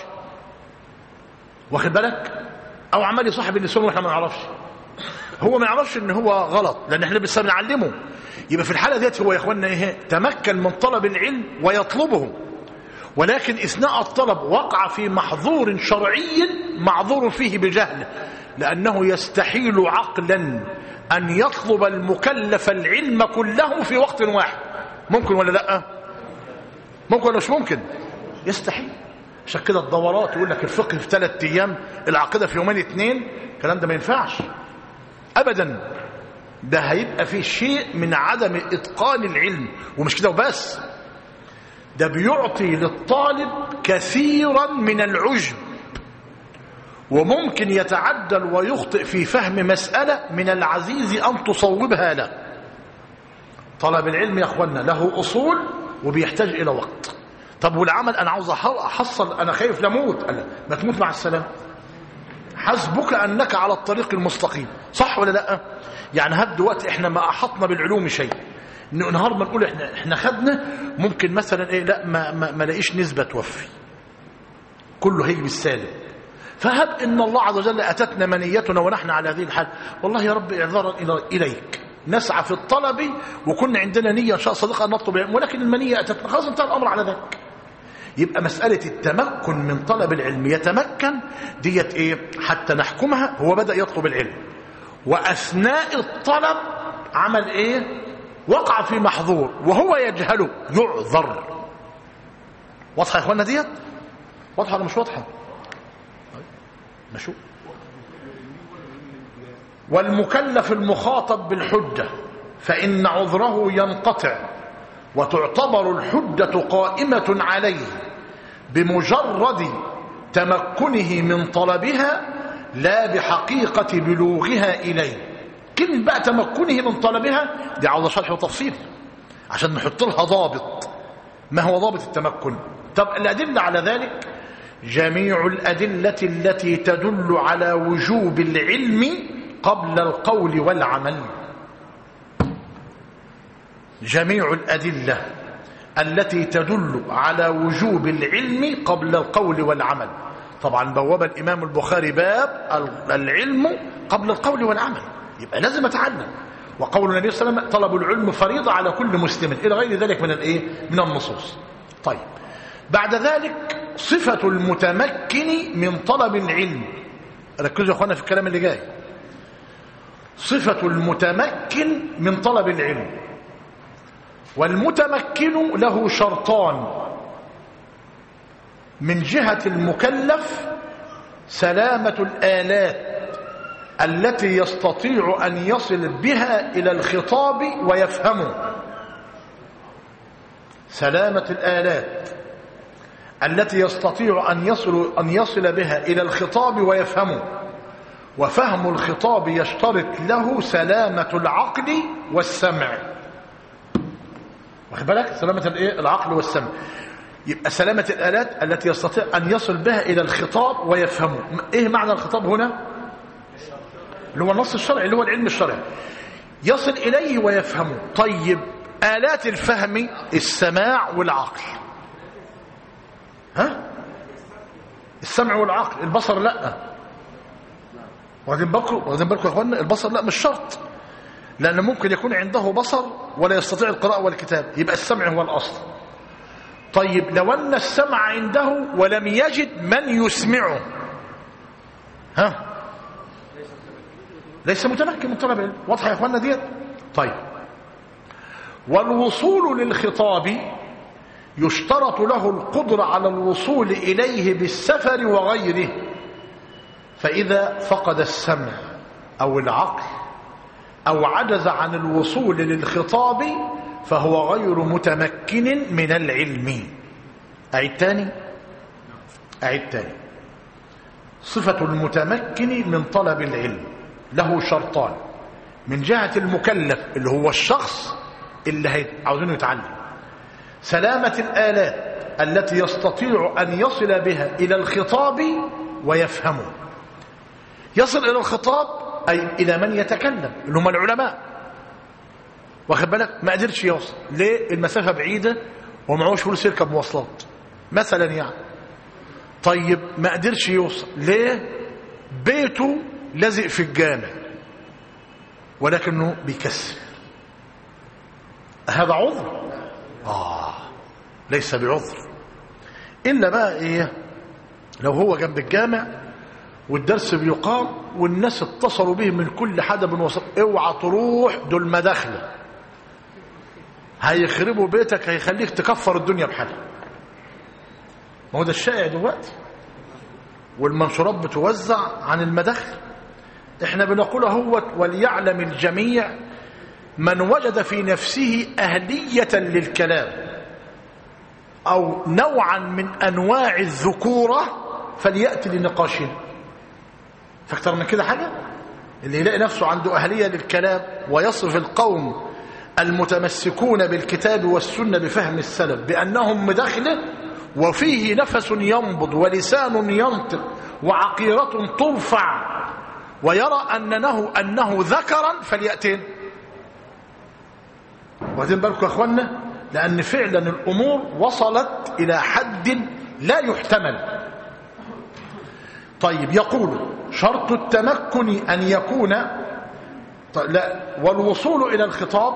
[SPEAKER 1] واخد بالك او عمال يصاحب النسوان واحنا ما نعرفش هو ما يعرفش ان هو غلط لان احنا لسه بنعلمه يبقى في الحاله ديت هو يا اخوانا ايه تمكن من طلب العلم ويطلبه ولكن اثناء الطلب وقع في محظور شرعي معذور فيه بجهل لانه يستحيل عقلا ان يطلب المكلف العلم كله في وقت واحد ممكن ولا لا ممكن ولا مش ممكن يستحيل عشان كده الدورات يقول لك الفقه في ثلاث ايام العقيده في يومين اثنين الكلام ده ما ينفعش ابدا ده هيبقى فيه شيء من عدم اتقان العلم ومش كده وبس ده بيعطي للطالب كثيرا من العجب وممكن يتعدل ويخطئ في فهم مسألة من العزيز أن تصوبها له طلب العلم يا أخوانا له أصول وبيحتاج إلى وقت طب والعمل أنا عاوز أحصل أنا خايف لموت قال ما تموت مع السلامة حسبك أنك على الطريق المستقيم صح ولا لا يعني هب دلوقتي احنا ما أحطنا بالعلوم شيء نهار ما نقول احنا احنا خدنا ممكن مثلا ايه لا ما ما, ما لاقيش نسبه توفي كله هيجي بالسالب فهب ان الله عز وجل اتتنا منيتنا ونحن على هذه الحال والله يا رب اعذارا اليك نسعى في الطلب وكنا عندنا نيه ان شاء صديقه ان نطلب العلم ولكن المنيه اتتنا خلاص انتهى الامر على ذلك يبقى مسألة التمكن من طلب العلم يتمكن ديت ايه حتى نحكمها هو بدأ يطلب العلم وأثناء الطلب عمل ايه وقع في محظور وهو يجهله يعذر واضحه يا اخوانا ديت واضحه ولا مش واضحه مشو والمكلف المخاطب بالحجه فان عذره ينقطع وتعتبر الحجه قائمه عليه بمجرد تمكنه من طلبها لا بحقيقه بلوغها اليه كلمة بقى تمكنه من طلبها دي عاوزة شرح وتفصيل عشان نحط لها ضابط ما هو ضابط التمكن طب الأدلة على ذلك جميع الأدلة التي تدل على وجوب العلم قبل القول والعمل جميع الأدلة التي تدل على وجوب العلم قبل القول والعمل طبعا بواب الإمام البخاري باب العلم قبل القول والعمل يبقى لازم اتعلم وقول النبي صلى الله عليه وسلم طلب العلم فريضة على كل مسلم إلى غير ذلك من الايه من النصوص طيب بعد ذلك صفة المتمكن من طلب العلم ركزوا يا اخوانا في الكلام اللي جاي صفة المتمكن من طلب العلم والمتمكن له شرطان من جهة المكلف سلامة الآلات التي يستطيع أن يصل بها إلى الخطاب ويفهمه سلامة الآلات التي يستطيع أن يصل, أن يصل بها إلى الخطاب ويفهمه وفهم الخطاب يشترط له سلامة العقل والسمع واخد بالك سلامة الايه العقل والسمع يبقى سلامة الآلات التي يستطيع أن يصل بها إلى الخطاب ويفهمه إيه معنى الخطاب هنا اللي هو النص الشرعي اللي هو العلم الشرعي يصل إليه ويفهمه طيب آلات الفهم السماع والعقل ها السمع والعقل البصر لا واخدين بالكم واخدين بالكم يا اخوانا البصر لا مش شرط لأن ممكن يكون عنده بصر ولا يستطيع القراءة والكتاب يبقى السمع هو الأصل طيب لو أن السمع عنده ولم يجد من يسمعه ها ليس متمكن من طلب العلم واضحه يا اخوانا ديت طيب والوصول للخطاب يشترط له القدرة على الوصول إليه بالسفر وغيره فإذا فقد السمع أو العقل أو عجز عن الوصول للخطاب فهو غير متمكن من العلم أعيد تاني أعيد تاني صفة المتمكن من طلب العلم له شرطان من جهة المكلف اللي هو الشخص اللي هي- عاوزينه يتعلم سلامة الآلات التي يستطيع أن يصل بها إلى الخطاب ويفهمه يصل إلى الخطاب أي إلى من يتكلم اللي هم العلماء واخد بالك ما قدرش يوصل ليه المسافة بعيدة ومعهوش فلوس يركب مواصلات مثلا يعني طيب ما قدرش يوصل ليه بيته لازق في الجامع ولكنه بيكسر هذا عذر آه ليس بعذر إلا بقى إيه لو هو جنب الجامع والدرس بيقام والناس اتصلوا به من كل حدب وسط اوعى تروح دول مداخله هيخربوا بيتك هيخليك تكفر الدنيا بحالها ما هو ده الشائع دلوقتي والمنشورات بتوزع عن المداخل احنا بنقول اهوت وليعلم الجميع من وجد في نفسه أهلية للكلام أو نوعا من أنواع الذكورة فليأتي لنقاشنا فاكتر من كده حاجة اللي يلاقي نفسه عنده أهلية للكلام ويصف القوم المتمسكون بالكتاب والسنة بفهم السلف بأنهم مداخلة وفيه نفس ينبض ولسان ينطق وعقيرة ترفع ويرى أنه, أنه ذكرا فليأتين واخدين بالكم يا اخوانا لان فعلا الامور وصلت الى حد لا يحتمل طيب يقول شرط التمكن ان يكون لا والوصول الى الخطاب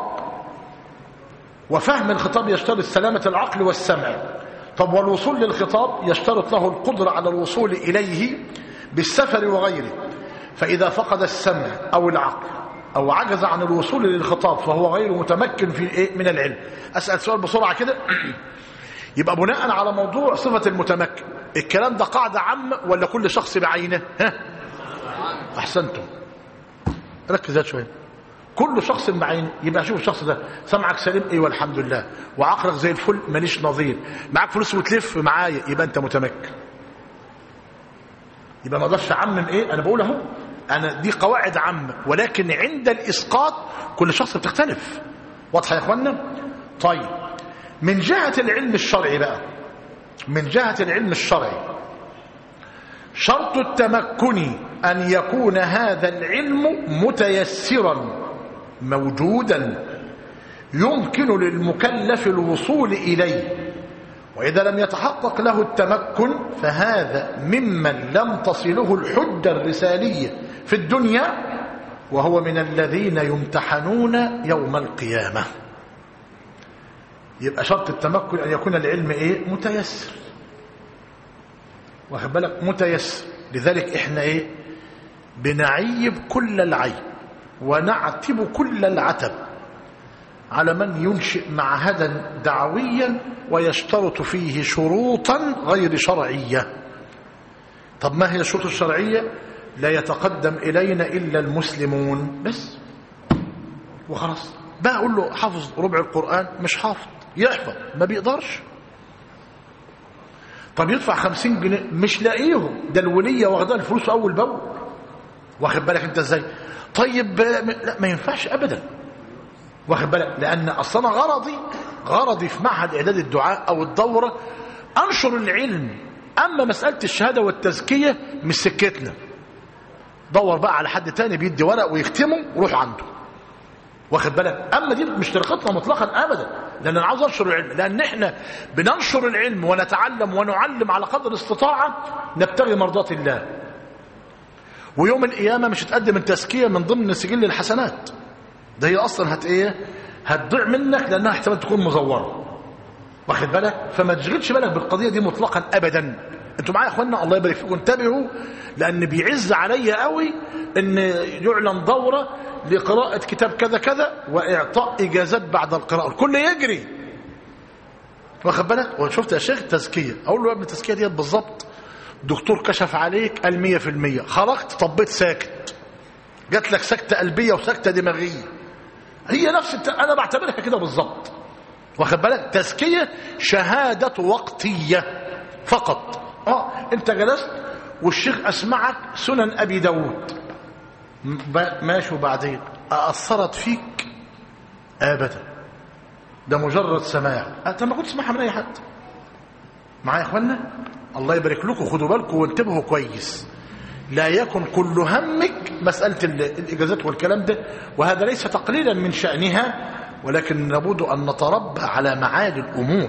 [SPEAKER 1] وفهم الخطاب يشترط سلامه العقل والسمع طب والوصول للخطاب يشترط له القدره على الوصول اليه بالسفر وغيره فاذا فقد السمع او العقل أو عجز عن الوصول للخطاب فهو غير متمكن في إيه من العلم أسأل سؤال بسرعة كده يبقى بناء على موضوع صفة المتمكن الكلام ده قاعدة عامة ولا كل شخص بعينه ها أحسنتم ركز هات شوية كل شخص بعينه يبقى شوف الشخص ده سمعك سليم ايه والحمد لله وعقلك زي الفل ماليش نظير معاك فلوس وتلف معايا يبقى انت متمكن يبقى ما اقدرش اعمم ايه انا بقول اهو انا دي قواعد عامه ولكن عند الاسقاط كل شخص بتختلف واضحه يا اخوانا طيب من جهه العلم الشرعي بقى من جهه العلم الشرعي شرط التمكن ان يكون هذا العلم متيسرا موجودا يمكن للمكلف الوصول اليه وإذا لم يتحقق له التمكن فهذا ممن لم تصله الحجة الرسالية في الدنيا وهو من الذين يمتحنون يوم القيامة يبقى شرط التمكن أن يكون العلم إيه متيسر واخد بالك متيسر لذلك إحنا إيه بنعيب كل العيب ونعتب كل العتب على من ينشئ معهدا دعويا ويشترط فيه شروطا غير شرعية طب ما هي الشروط الشرعية لا يتقدم إلينا إلا المسلمون بس وخلاص بقى أقول له حافظ ربع القرآن مش حافظ يحفظ ما بيقدرش طب يدفع خمسين جنيه مش لاقيهم ده الولية واخدها الفلوس أول بأول واخد بالك انت ازاي طيب لا ما ينفعش أبدا واخد بالك لأن أصلا غرضي غرضي في معهد إعداد الدعاء أو الدورة أنشر العلم أما مسألة الشهادة والتزكية مش سكتنا دور بقى على حد تاني بيدي ورق ويختمه وروح عنده واخد بالك أما دي مش طريقتنا مطلقا أبدا لأن أنا عاوز أنشر العلم لأن إحنا بننشر العلم ونتعلم ونعلم على قدر الاستطاعة نبتغي مرضات الله ويوم القيامة مش هتقدم التزكية من ضمن سجل الحسنات ده هي اصلا هت ايه هتضيع منك لانها احتمال تكون مزوره واخد بالك فما تشغلش بالك بالقضيه دي مطلقا ابدا انتوا معايا يا اخوانا الله يبارك فيكم انتبهوا لان بيعز عليا قوي ان يعلن دوره لقراءه كتاب كذا كذا واعطاء اجازات بعد القراءه الكل يجري واخد بالك وشفت يا شيخ تزكيه اقول له يا ابني التزكيه ديت بالظبط دكتور كشف عليك قال 100% خرجت طبيت ساكت جات لك سكتة قلبية وسكتة دماغية هي نفس الت... أنا بعتبرها كده بالظبط واخد بالك تزكية شهادة وقتية فقط اه انت جلست والشيخ اسمعك سنن ابي داود ب- ماشي وبعدين اثرت فيك ابدا ده مجرد سماع انت ما كنت تسمعها من اي حد معايا يا اخوانا الله يبارك لكم خدوا بالكم وانتبهوا كويس لا يكن كل همك مسألة ال- الإجازات والكلام ده وهذا ليس تقليلا من شأنها ولكن لابد أن نتربى على معالي الأمور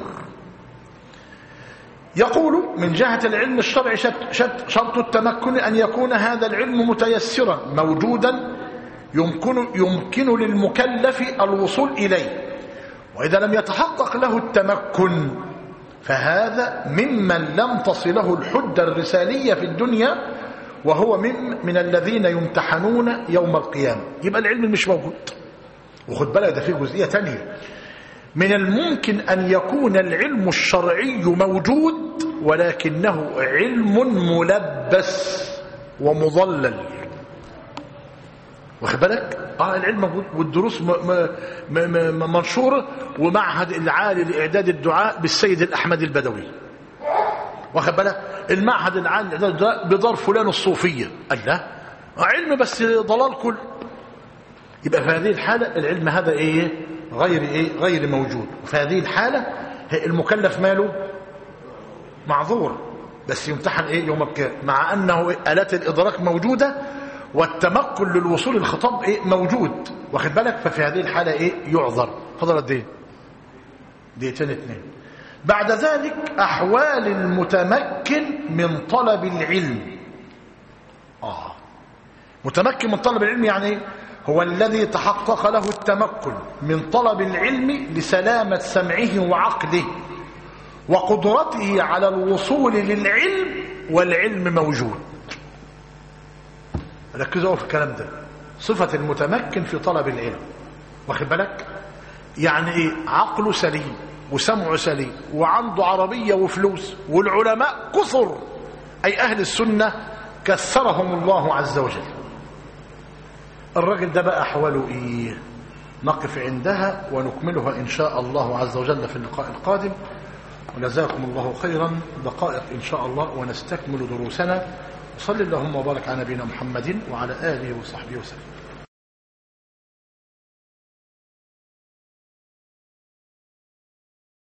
[SPEAKER 1] يقول من جهة العلم الشرعي شرط- شرط شرط التمكن أن يكون هذا العلم متيسرا موجودا يمكن, يمكن للمكلف الوصول إليه وإذا لم يتحقق له التمكن فهذا ممن لم تصله الحجة الرسالية في الدنيا وهو من, من الذين يمتحنون يوم القيامة يبقى العلم مش موجود وخد بالك ده فيه جزئية تانية من الممكن أن يكون العلم الشرعي موجود ولكنه علم ملبس ومضلل واخد بالك اه العلم موجود والدروس م م م م منشوره ومعهد العالي لاعداد الدعاء بالسيد الاحمد البدوي واخد بالك المعهد العالي لاعداد الدعاء بدار فلان الصوفيه قال لا علم بس ضلال كل يبقى في هذه الحاله العلم هذا ايه غير ايه غير موجود وفي هذه الحاله المكلف ماله معذور بس يمتحن ايه يوم القيامه مع انه الات الادراك موجوده والتمكن للوصول الخطاب ايه موجود واخد بالك ففي هذه الحاله ايه يعذر فضل قد ايه دقيقتين اتنين بعد ذلك احوال المتمكن من طلب العلم اه متمكن من طلب العلم يعني ايه هو الذي تحقق له التمكن من طلب العلم لسلامة سمعه وعقله وقدرته على الوصول للعلم والعلم موجود ركزوا في الكلام ده صفة المتمكن في طلب العلم واخد بالك يعني ايه عقله سليم وسمعه سليم وعنده عربية وفلوس والعلماء كثر أي أهل السنة كثرهم الله عز وجل الراجل ده بقى أحواله إيه نقف عندها ونكملها إن شاء الله عز وجل في اللقاء القادم وجزاكم الله خيرا دقائق إن شاء الله ونستكمل دروسنا وصلي اللهم وبارك على نبينا محمد وعلى آله وصحبه وسلم